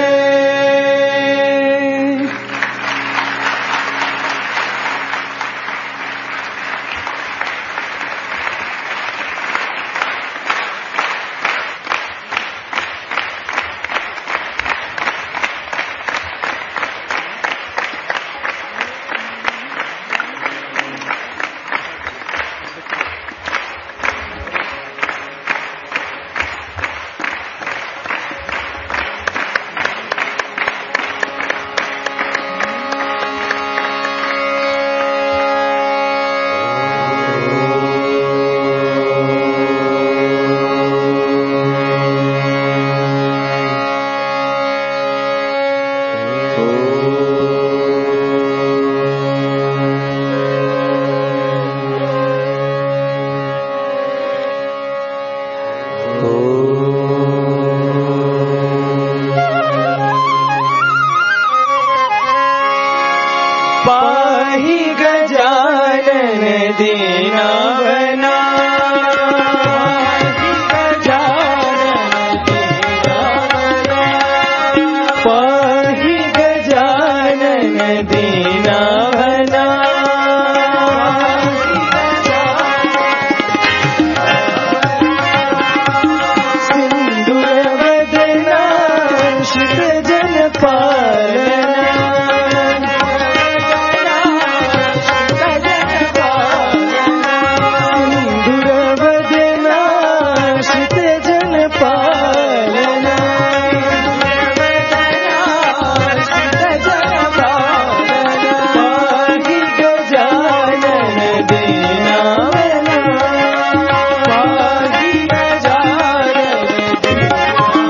पाहि गजानन दीनावना पाहि गजानन दीनावना सिन्दूरवदना श्रितजन सिन्दूरवदना श्रितजन पालना पाहि गजानन दीनावना पाहि गजानन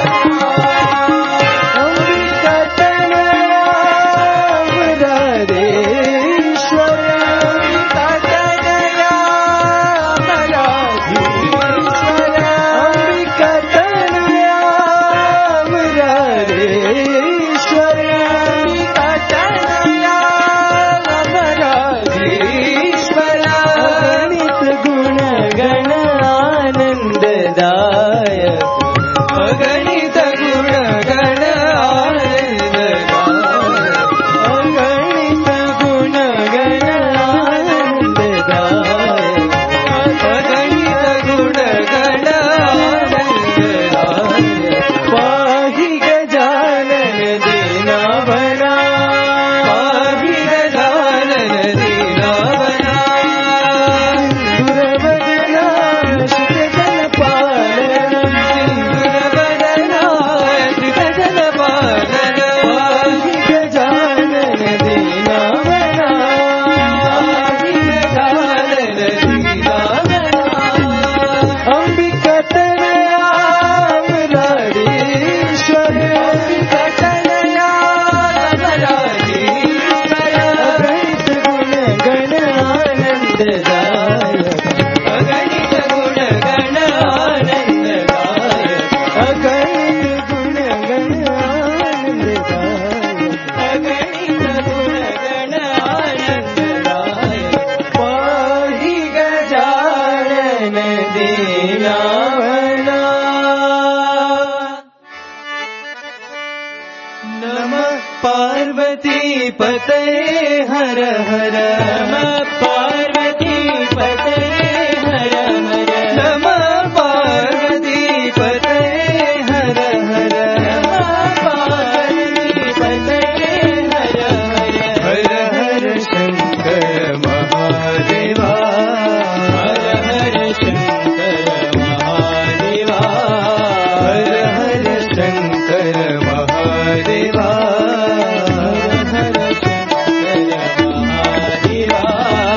गुण गण आनन्ददायक अगणित गुण गण अगणित गुण गण अगणित गुण गण पाहि गजानन दीना बना पाहि गजानन दीना बना दुर्वदना श्रितजन पालना दुर्वदना श्रितजन पालना पाहि गजानन दीना बना पाहि गजानन दीना बना अंबिकतनया अमरारीश्वर अंबिकतनया अमरारीश्वर अगणित गुण गण आनंददायक अगणित गुण गण आनंददायक अगणित गुण गण आनंददायक अगणित गुण गण आनंददायक पाहि गजानन दीनावना नमः पार्वती पतये हर हर नमः पार्वती पतये हर हर नमः पार्वती पतये हर हर नमः पार्वती पतये हर हर हर हर शङ्कर महादेवा हर हर शङ्कर महादेवा हर हर शङ्कर महादेवा हर हर शङ्कर महादेवा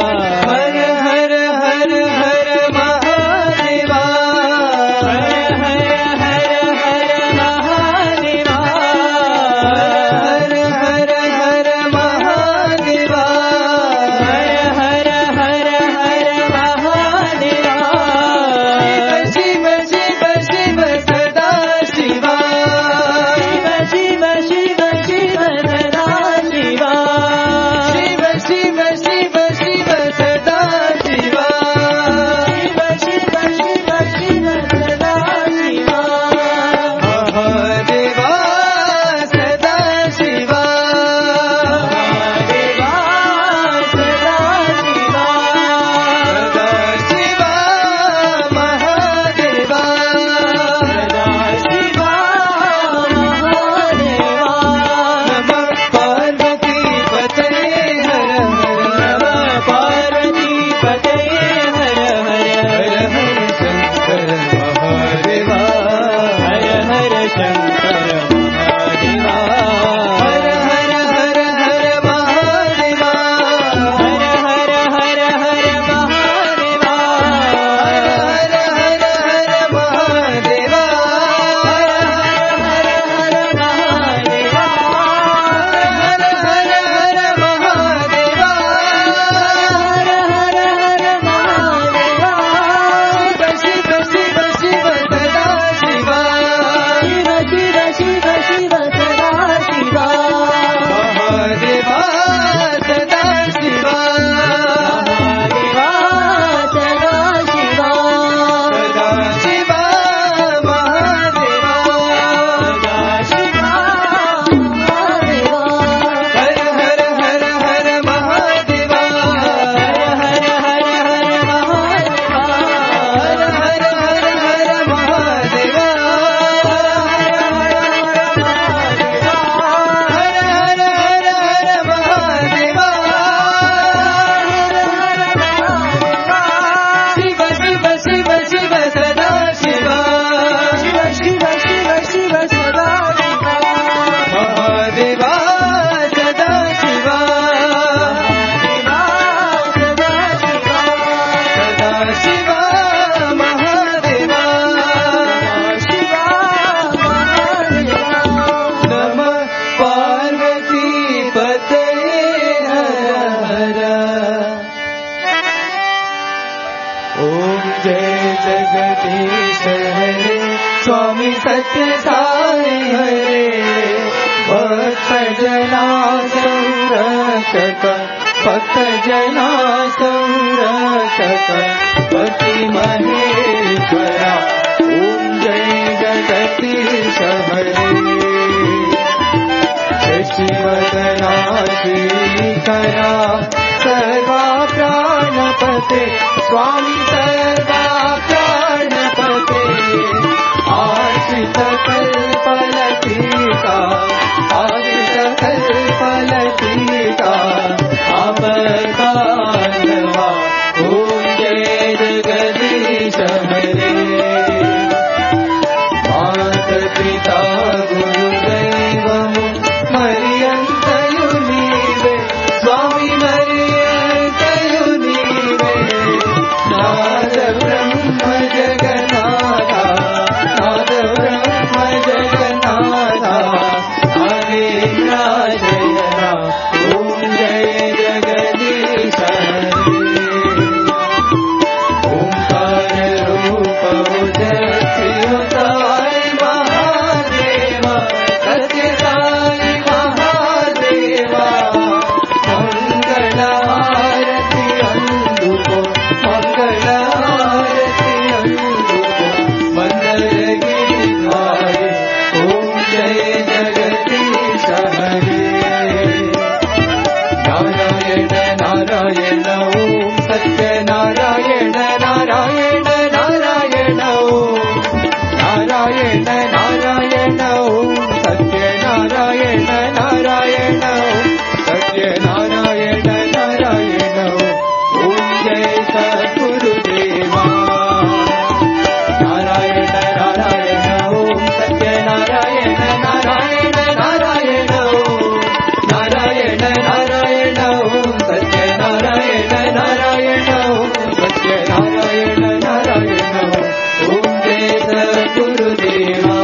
भक्त जना संरक्षक पति महेश्वरा ओम जय जगदीश हरे शिवदना श्रीकरा सर्वा प्राणपते स्वामी सर्वा प्राणपते आश्रित कल्पलतीका आश्रित कल्पलतीका अपकालवा ॐ जय जगदीश हरे मातपिता गुरुदैवము మరియంతయు నీవే స్వామి మరియంతయు నీవే నాద బ్రహ్మ జగన్నాథ నాద బ్రహ్మ జగన్నాథ హరే రాజయన ఓం జయ జగదీశ ఓంకార రూపము సత్యసాయి మహాదేవ సత్యసాయి మహాదేవ మంగళహారతి అందుకో మంగళహారతి అందుకో మందరగిరి భాయి ఓం జయ జగదీశ హరే నారాయణ నారాయణ ఓం సత్య నారాయణ నారాయణ నారాయణ ఓం నారాయణ నారాయణ ఓం సత్య నారాయణ నారాయణ ఓం సత్య నారాయణ నారాయణ ఓం జయ సద్గురుదేవా నారాయణ నారాయణ ఓం సత్య నారాయణ నారాయణ నారాయణ ఓం నారాయణ నారాయణ ఓం సత్య నారాయణ నారాయణ ఓం సత్య నారాయణ నారాయణ ఓం జయ సద్గురుదేవా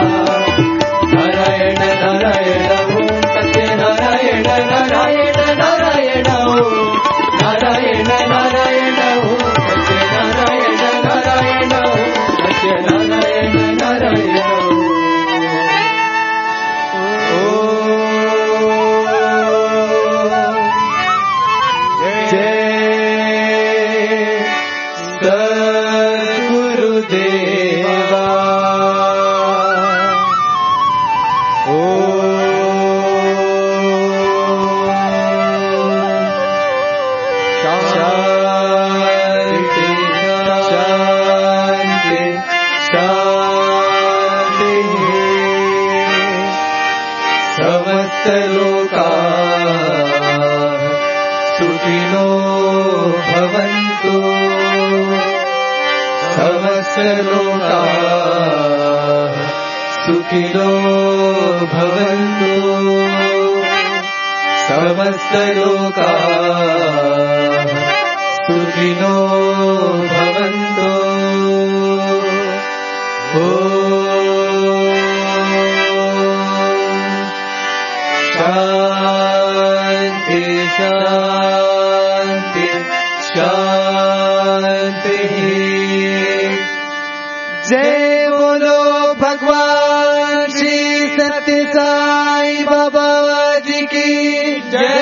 నారాయణ నారాయణ ఓం సత్య నారాయణ నారాయణ నారాయణ ఓం నారాయణ నారాయణ ఓం సత్య నారాయణ నారాయణ ఓం సత్య నారాయణ నారాయణ జయ సద్గురుదేవా శాంతి శాంతి శాంతి సమస్త లోకా సుఖినో భవంతు సమస్త లోకా సుఖినో భవంతు సమస్త లోకా సుఖినో భవంతు ఓం शान्ति शान्ति शान्ति जय बोलो भगवान श्री सत्य साई बाबा जी की जय